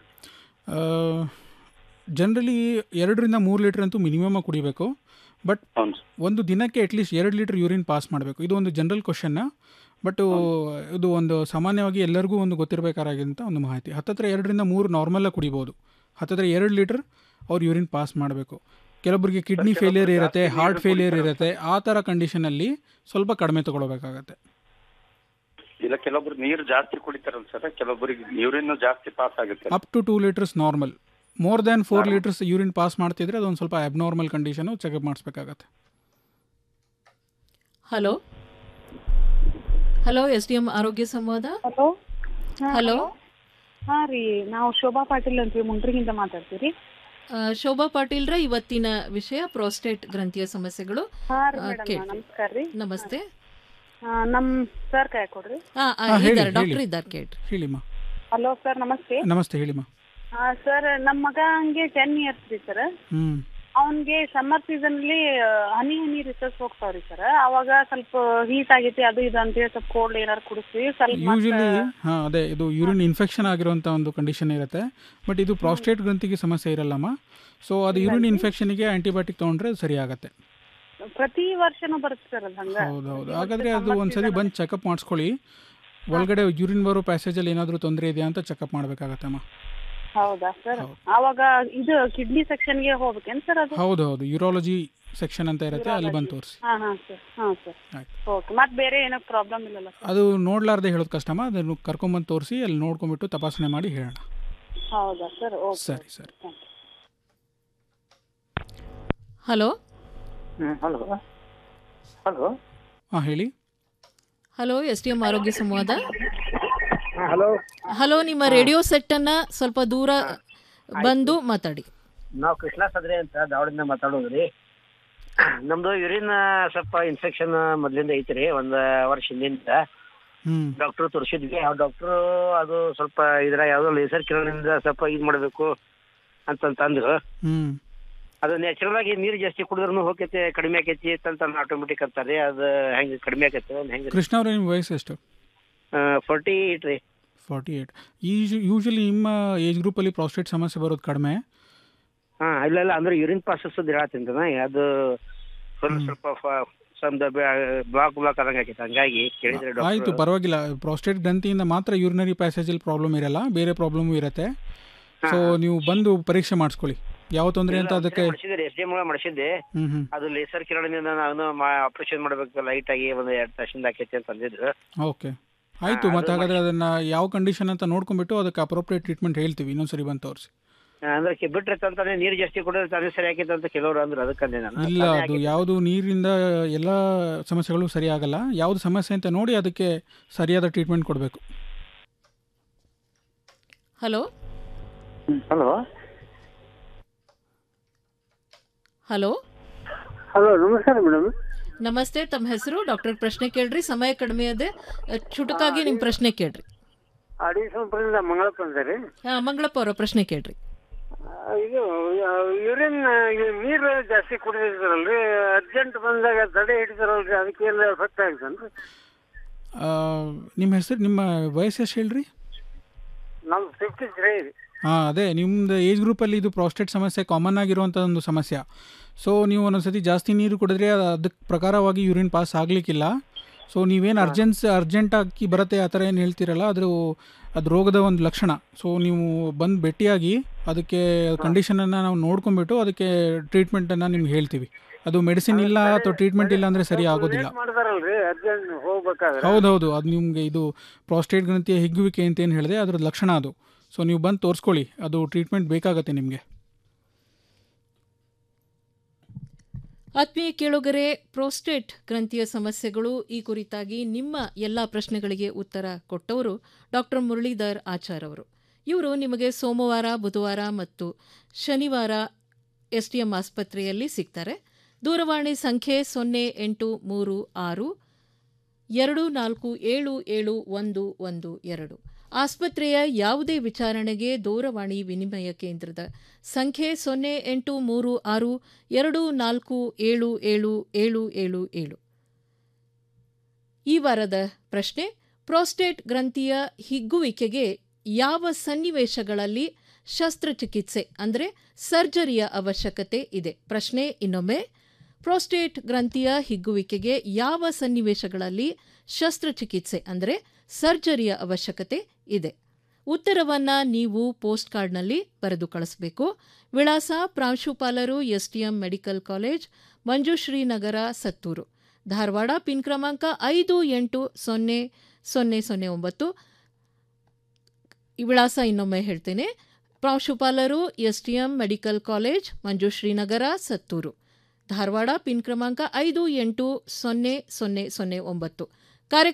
ಜನರಲಿ ಎರಡರಿಂದ ಮೂರು ಲೀಟ್ರ್ ಅಂತೂ ಮಿನಿಮಮ್ ಕುಡಿಬೇಕು ಬಟ್ ಒಂದು ದಿನಕ್ಕೆ ಅಟ್ಲೀಸ್ಟ್ ಎರಡು ಲೀಟ್ರ್ ಯೂರಿನ್ ಪಾಸ್ ಮಾಡಬೇಕು ಇದು ಒಂದು ಜನರಲ್ ಕ್ವಶನ್ನ ಬಟ್ ಇದು ಒಂದು ಸಾಮಾನ್ಯವಾಗಿ ಎಲ್ಲರಿಗೂ ಒಂದು ಗೊತ್ತಿರಬೇಕಾಗಿಂತ ಒಂದು ಮಾಹಿತಿ ಹತ್ತತ್ರ ಎರಡರಿಂದ ಮೂರು ನಾರ್ಮಲಾಗಿ ಕುಡಿಬೋದು ಹತ್ತತ್ರ ಎರಡು ಲೀಟ್ರ್ ಅವ್ರು ಯೂರಿನ್ ಪಾಸ್ ಮಾಡಬೇಕು ಕೆಲವೊಬ್ಬರಿಗೆ ಕಿಡ್ನಿ ಫೇಲಿಯರ್ ಇರುತ್ತೆ ಹಾರ್ಟ್ ಫೇಲಿಯರ್ ಇರುತ್ತೆ ಆ ಥರ ಕಂಡೀಷನಲ್ಲಿ ಸ್ವಲ್ಪ ಕಡಿಮೆ ತಗೊಳ್ಬೇಕಾಗತ್ತೆ ಇಲ್ಲ ಕೆಲವೊಬ್ರು ನೀರು ಜಾಸ್ತಿ ಕುಡಿತಾರಲ್ಲ ಸರ್ ಕೆಲವೊಬ್ಬರಿಗೆ ಯೂರಿನ್ ಜಾಸ್ತಿ ಪಾಸ್ ಆಗುತ್ತೆ up to two litres normal more than four litres urine pass ಮಾಡ್ತಿದ್ರೆ ಅದೊಂದು ಸ್ವಲ್ಪ ಅಬ್ನಾರ್ಮಲ್ ಕಂಡೀಷನು ಚೆಕಪ್ ಮಾಡಿಸ್ಬೇಕಾಗತ್ತೆ hello hello S D M ಆರೋಗ್ಯ ಸಂವಾದ ಹಲೋ ಹಲೋ ಹಾ ರೀ ನಾವು ಶೋಭಾ ಪಾಟೀಲ್ ಅಂತೀವಿ ಮುಂಡ್ರಿಗಿಂದ ಮಾತಾಡ್ತೀವಿ ಆ, ಶೋಭಾ ಪಾಟೀಲ್ರ ಇವತ್ತಿನ ವಿಷಯ ಪ್ರೋಸ್ಟೇಟ್ ಗ್ರಂಥಿಯ ಸಮಸ್ಯೆಗಳು ಹಾ ರೀ ಆ, ಮೇಡಮ್ ಕೇಳಿ. ನಮಸ್ಕಾರ ರೀ ನಮಸ್ತೆ ಆ, ನಮ್ ಸರ್ ಕೈ ಕೊಡ್ರಿ ಹಾ ಆ, ಹಾ, ಹೇಳಿ, ಇದ್ದಾರೆ ಡಾಕ್ಟರ್ ಹೇಳಿ. ಇದ್ದಾರೆ ಕೇಳ್ರಿ ಹೇಳಿಮ್ಮ ಹಲೋ ಸರ್ ನಮಸ್ತೆ ನಮಸ್ತೆ ಹೇಳಿಮ್ಮ ಸರ್ ನಮ್ಮ ಮಗ ಹಂಗೆ ಟೆನ್ ಇಯರ್ಸ್ ರೀ ಸರ್ ಹ್ಞೂ ಅವನ್ಗೆ ಸಮ್ಮರ್ ಸೀಸನ್ ಅಲ್ಲಿ ಹನಿ ಹನಿ ರಿಸರ್ಚ್ ಹೋಗ್ತಾವ್ರಿ ಸರ್ ಅವಾಗ ಸ್ವಲ್ಪ ಹೀಟ್ ಆಗೈತಿ ಅದು ಇದು ಅಂತೇಳಿ ಸ್ವಲ್ಪ ಕೋಲ್ಡ್ ಏನಾರು ಕುಡಿಸ್ತೀವಿ ಸ್ವಲ್ಪ ಯೂಶಲಿ ಮತ್ತ್- ಹಾಂ ಅದೇ ಇದು ಯೂರಿನ್ ಇನ್ಫೆಕ್ಷನ್ ಆಗಿರುವಂಥ ಒಂದು ಕಂಡೀಷನ್ ಇರುತ್ತೆ ಬಟ್ ಇದು ಪ್ರಾಸ್ಟೇಟ್ ಗ್ರಂಥಿಗೆ ಸಮಸ್ಯೆ ಇರಲ್ಲಮ್ಮ ಸೊ ಅದು ಯೂರಿನ್ ಇನ್ಫೆಕ್ಷನ್ಗೆ ಆ್ಯಂಟಿಬಯೋಟಿಕ್ ತೊಗೊಂಡ್ರೆ ಸರಿ ಆಗುತ್ತೆ ಪ್ರತಿ ವರ್ಷನೂ ಬರುತ್ತೆ ಸರ್ ಅದು ಹಂಗ ಹೌದು ಹೌದು ಹಾಗಾದರೆ ಅದು ಒಂದ್ಸರಿ ಬಂದು ಚೆಕಪ್ ಮಾಡಿಸ್ಕೊಳ್ಳಿ ಒಳಗಡೆ ಯೂರಿನ್ ಬರೋ ಪ್ಯಾಸೇಜಲ್ಲಿ ಏನಾದರೂ ತೊಂದರೆ ಇದೆಯಾ ಅಂತ ಚೆಕಪ್ ಮಾಡಬೇಕಾಗತ್ತಮ್ಮ ಹೌದಾ ಸರ್ ಅವಾಗ ಇದು ಕಿಡ್ನಿ ಸೆಕ್ಷನ್ಗೆ ಹೋಗ್ಬೇಕೇನ್ ಸರ್ ಅದು ಹೌದು ಹೌದು ಯೂರಾಲಜಿ ಸೆಕ್ಷನ್ ಅಂತ ಇರುತ್ತೆ ಅಲ್ಲಿ ಬಂದು ತೋರಿಸಿ ಹಾ ಹಾ ಸರ್ ಹಾ ಸರ್ ಆಯ್ತು. ಓಕೆ ಮತ್ತೆ ಬೇರೆ ಏನೋ ಪ್ರಾಬ್ಲಮ್ ಇಲ್ಲಲ್ಲ ಸರ್ ಅದು ನೋಡ್ಲಾರ್ದೆ ಹೇಳೋದು ಕಷ್ಟಮ್ಮ ಅದನ್ನು ಕರ್ಕೊಂಬಂದು ತೋರಿಸಿ ಅಲ್ಲಿ ನೋಡ್ಕೊಂಬಿಟ್ಟು ತಪಾಸಣೆ ಮಾಡಿ ಹೇಳೋಣ ಹೌದಾ ಸರ್ ಓಕೆ ಸರಿ ಸರಿ ಹಲೋ ಹಲೋ ಹಲೋ ಹಾಂ ಹೇಳಿ ಹಲೋ ಎಸ್ ಡಿ ಎಂ ಆರೋಗ್ಯ ಸಂವಾದ ಹಲೋ ಹಲೋ ನಿಮ್ಮ ರೇಡಿಯೋ ಸೆಟ್ ಅನ್ನ ಸ್ವಲ್ಪ ದೂರ ಬಂದು ಮಾತಾಡಿ ನಾವು ಕೃಷ್ಣ ಸದ್ರೆ ಅಂತ ದಾವಡಿಂದ ಮಾತಾಡೋದು ರೀ ನಮ್ದು ಯೂರಿನ್ ಸ್ವಲ್ಪ ಇನ್ಫೆಕ್ಷನ್ ಮೊದ್ಲಿಂದ ಐತ್ರಿ ಒಂದ್ ವರ್ಷ ಹಿಂದಿಂದ ಹ್ಞೂ ಡಾಕ್ಟರ್ ತೋರಿಸಿದ್ವಿ ಆ ಡಾಕ್ಟರ್ ಅದು ಸ್ವಲ್ಪ ಇದ್ರ ಯಾವ್ದೋ ಲೇಸರ್ ಕಿರಣದಿಂದ ಸ್ವಲ್ಪ ಇದ್ ಮಾಡ್ಬೇಕು ಅಂತಂತಂದ್ರು ಹ್ಞೂ ಅದು ನ್ಯಾಚುರಲ್ ಆಗಿ ನೀರು ಜಾಸ್ತಿ ಕುಡಿದ್ರೂ ಹೋಗೈತೆ ಕಡಿಮೆ ಆಕೈತಿ ಅಂತ ಆಟೋಮೆಟಿಕ್ ಅಂತಾರೆ ಅದು ಹೆಂಗ್ ಕಡಿಮೆ ಆಕೈತೆ ಹೆಂಗ್ ಕೃಷ್ಣ ಅವರೇ ನಿಮ್ಮ ವಯಸ್ಸು ಎಷ್ಟು ಫೋರ್ಟಿ ಏಟ್ ರೀ ಫಾರ್ಟಿ ಏಯ್ಟ್ ಯೂಶ್ ಯೂಶಲಿ ನಿಮ್ಮ ಏಜ್ ಗ್ರೂಪಲ್ಲಿ ಪ್ರಾಸ್ಟೇಟ್ ಸಮಸ್ಯೆ ಬರೋದು ಕಡಿಮೆ ಹಾ ಇಲ್ಲ ಇಲ್ಲ ಅಂದ್ರೆ ಯೂರಿನ್ ಪಾಸಸ್ ಹೇಳತ್ತೀನಿ ಅದು ಸ್ವಲ್ಪ ಸ್ವಲ್ಪ ಫ- ಸಂದ ಬ್ಲಾಕ್ ಬ್ಲಾಕ್ ಆದಂಗೆ ಆಗೈತೆ ಹಂಗಾಗಿ ಕೇಳಿದ್ರೆ ಆಯಿತು ಡಾಕ್ಟರ್ ಪರವಾಗಿಲ್ಲ ಪ್ರಾಸ್ಟೇಟ್ ಗ್ರಂಥಿಯಿಂದ ಮಾತ್ರ ಯೂರಿನರಿ ಪ್ಯಾಸೇಜಲ್ಲಿ ಪ್ರಾಬ್ಲಮ್ ಇರಲ್ಲ ಬೇರೆ ಪ್ರಾಬ್ಲಮು ಇರುತ್ತೆ ಸೊ ನೀವು ಬಂದು ಪರೀಕ್ಷೆ ಮಾಡಿಸ್ಕೊಳ್ಳಿ ಯಾವ ತೊಂದರೆ ಅಂತ ಅದಕ್ಕೆ ಮಾಡಿಸಿದ್ರಿ ಎಸ್ ಡಿ ಎಂ ಮಾಡಿಸಿದ್ದೆ ಹ್ಞೂ ಹ್ಞೂ ಅದು ಲೇಸರ್ ಕಿರಣದಿಂದ ನಾನು ಆಪರೇಷನ್ ಮಾಡ್ಬೇಕು ಲೈಟ್ ಆಗಿ ಒಂದು ಎರಡು ತಾಸಿಂದ ಆಕೈತಿ ಅಂತ ಅಂದಿದ್ರು ಓಕೆ ಆಯಿತು ಮತ್ತೆ ಹಾಗಾದರೆ ಅದನ್ನು ಯಾವ ಕಂಡೀಷನ್ ಅಂತ ನೋಡ್ಕೊಂಬಿಟ್ಟು ಅದಕ್ಕೆ ಅಪ್ರೋಪ್ರಿಯೇಟ್ ಟ್ರೀಟ್ಮೆಂಟ್ ಹೇಳ್ತೀವಿ ಇನ್ನೊಂದ್ಸರಿ ಬಂದು ತೋರಿಸಿ ಆ, ಅಂದ್ರೆ ಕಿ- ಬಿಟ್ರೆ ತಂತಾನೆ ನೀರು ಜಾಸ್ತಿ ಕುಡಿದ್ರೆ ತಾನೇ ಸರಿ ಆಕೈತೆ ಅಂತ ಕೆಲವರು ಅಂದ್ರು ಅದಕ್ಕಂದೆ ನಾನು ಇಲ್ಲ ಅದು ಯಾವುದು ನೀರಿಂದ ಎಲ್ಲ ಸಮಸ್ಯೆಗಳು ಸರಿ ಆಗಲ್ಲ ಯಾವುದು ಸಮಸ್ಯೆ ಅಂತ ನೋಡಿ ಅದಕ್ಕೆ ಸರಿಯಾದ ಟ್ರೀಟ್ಮೆಂಟ್ ಕೊಡಬೇಕು ಹಲೋ ಹಲೋ ಹಲೋ ಹಲೋ ನಮಸ್ಕಾರ ಮೇಡಮ್ ನಮಸ್ತೆ ತಮ್ಮ ಹೆಸರು ಡಾಕ್ಟರ್ ಪ್ರಶ್ನೆ ಕೇಳ್ರಿ ಸಮಯ ಕಡಿಮೆ ಇದೆ ಅಹ್, ಚುಟುಕಾಗಿ ನಿಮ್ಮ ಪ್ರಶ್ನೆ ಕೇಳ್ರಿ ಅಡಿಸಂಪುರದಿಂದ ಮಂಗಳಪ್ಪ ಅಂತ ರೀ ಹಾ ಮಂಗಳಪ್ಪ ಅವರ ಪ್ರಶ್ನೆ ಕೇಳ್ರಿ ಇದು ಯೂರಿನ್ ನೀರು ಜಾಸ್ತಿ ಕುಡಿದಿರ್ತಾರಲ್ರಿ ಅರ್ಜೆಂಟ್ ಬಂದಾಗ ತಡೆ ಹಿಡಿತಾರಲ್ರಿ ಅದಕ್ಕೆಲ್ಲ ಎಫೆಕ್ಟ್ ಆಗ್ತನ್ರಿ ಆ, ನಿಮ್ಮ ಹೆಸರು ನಿಮ್ಮ ವಯಸ್ಸು ಎಷ್ಟು ಹೇಳ್ರಿ ನಮ್ದು ಫಿಫ್ಟಿ ತ್ರೀ ರೀ ಹಾಂ ಅದೇ ನಿಮ್ಮದು ಏಜ್ ಗ್ರೂಪಲ್ಲಿ ಇದು ಪ್ರಾಸ್ಟೇಟ್ ಸಮಸ್ಯೆ ಕಾಮನ್ ಆಗಿರುವಂಥ ಒಂದು ಸಮಸ್ಯೆ ಸೊ ನೀವು ಒಂದೊಂದ್ಸತಿ ಜಾಸ್ತಿ ನೀರು ಕುಡಿದ್ರೆ ಅದು ಅದಕ್ಕೆ ಪ್ರಕಾರವಾಗಿ ಯೂರಿನ್ ಪಾಸ್ ಆಗಲಿಕ್ಕಿಲ್ಲ ಸೊ ನೀವೇನು ಅರ್ಜೆನ್ಸ್ ಅರ್ಜೆಂಟಾಗಿ ಬರುತ್ತೆ ಆ ಥರ ಏನು ಹೇಳ್ತೀರಲ್ಲ ಅದ್ರ ಅದು ರೋಗದ ಒಂದು ಲಕ್ಷಣ ಸೊ ನೀವು ಬಂದು ಭೇಟಿಯಾಗಿ ಅದಕ್ಕೆ ಕಂಡೀಷನನ್ನು ನಾವು ನೋಡ್ಕೊಂಬಿಟ್ಟು ಅದಕ್ಕೆ ಟ್ರೀಟ್ಮೆಂಟನ್ನು ನಿಮ್ಗೆ ಹೇಳ್ತೀವಿ ಅದು ಮೆಡಿಸಿನ್ ಇಲ್ಲ ಅಥವಾ ಟ್ರೀಟ್ಮೆಂಟ್ ಇಲ್ಲ ಅಂದರೆ ಸರಿ ಆಗೋದಿಲ್ಲ ಮಾಡ್ತಾರಲ್ರಿ ಅರ್ಜೆಂಟ್ ಹೋಗ್ಬೇಕಾದ್ರೆ ಹೌದೌದು ಅದು ನಿಮಗೆ ಇದು ಪ್ರಾಸ್ಟೇಟ್ ಗ್ರಂಥಿಯ ಹಿಗ್ಗುವಿಕೆ ಅಂತ ಏನು ಹೇಳಿದೆ ಅದ್ರ ಲಕ್ಷಣ ಅದು ಸೊ ನೀವು ಬಂದು ತೋರಿಸ್ಕೊಳ್ಳಿ ಅದು ಟ್ರೀಟ್ಮೆಂಟ್ ಬೇಕಾಗತ್ತೆ ನಿಮಗೆ ಆತ್ಮೀಯ ಕೇಳುಗರೆ ಪ್ರೋಸ್ಟೇಟ್ ಗ್ರಂಥಿಯ ಸಮಸ್ಯೆಗಳು ಈ ಕುರಿತಾಗಿ ನಿಮ್ಮ ಎಲ್ಲ ಪ್ರಶ್ನೆಗಳಿಗೆ ಉತ್ತರ ಕೊಟ್ಟವರು ಡಾಕ್ಟರ್ ಮುರಳೀಧರ್ ಆಚಾರ್ ಅವರು ಇವರು ನಿಮಗೆ ಸೋಮವಾರ ಬುಧವಾರ ಮತ್ತು ಶನಿವಾರ ಎಸ್ ಟಿ ಎಂ ಆಸ್ಪತ್ರೆಯಲ್ಲಿ ಸಿಗ್ತಾರೆ ದೂರವಾಣಿ ಸಂಖ್ಯೆ ಸೊನ್ನೆ ಎಂಟು ಮೂರು ಆರು ಎರಡು ನಾಲ್ಕು ಏಳು ಏಳು ಒಂದು ಒಂದು ಎರಡು ಆಸ್ಪತ್ರೆಯ ಯಾವುದೇ ವಿಚಾರಣೆಗೆ ದೂರವಾಣಿ ವಿನಿಮಯ ಕೇಂದ್ರದ ಸಂಖ್ಯೆ ಸೊನ್ನೆ ಎಂಟು ಮೂರು ಆರು ಎರಡು ನಾಲ್ಕು ಏಳು ಏಳು ಏಳು ಏಳು ಏಳು ಈ ವಾರದ ಪ್ರಶ್ನೆ ಪ್ರೋಸ್ಟೇಟ್ ಗ್ರಂಥಿಯ ಹಿಗ್ಗುವಿಕೆಗೆ ಯಾವ ಸನ್ನಿವೇಶಗಳಲ್ಲಿ ಶಸ್ತ್ರಚಿಕಿತ್ಸೆ ಅಂದರೆ ಸರ್ಜರಿಯ ಅವಶ್ಯಕತೆ ಇದೆ ಪ್ರಶ್ನೆ ಇನ್ನೊಮ್ಮೆ ಪ್ರೋಸ್ಟೇಟ್ ಗ್ರಂಥಿಯ ಹಿಗ್ಗುವಿಕೆಗೆ ಯಾವ ಸನ್ನಿವೇಶಗಳಲ್ಲಿ ಶಸ್ತ್ರಚಿಕಿತ್ಸೆ ಅಂದರೆ ಸರ್ಜರಿಯ ಅವಶ್ಯಕತೆ ಇದೆ ಉತ್ತರವನ್ನ ನೀವು ಪೋಸ್ಟ್ ಕಾರ್ಡ್ನಲ್ಲಿ ಬರೆದು ಕಳಿಸಬೇಕು ವಿಳಾಸ ಪ್ರಾಂಶುಪಾಲರು SDM medical college Manjushree Nagar Sattur Dharwad pin ಕ್ರಮಾಂಕ ಐದು ಎಂಟು ಸೊನ್ನೆ ಸೊನ್ನೆ ಸೊನ್ನೆ ಒಂಬತ್ತು ಈ ವಿಳಾಸ ಇನ್ನೊಮ್ಮೆ ಹೇಳ್ತೇನೆ ಪ್ರಾಂಶುಪಾಲರು SDM medical college Manjushree Nagar Sattur Dharwad pin ಕ್ರಮಾಂಕ ಐದು ಎಂಟು ಸೊನ್ನೆ ಸೊನ್ನೆ ಸೊನ್ನೆ ಒಂಬತ್ತು ಕಾರ್ಯಕ್ರಮ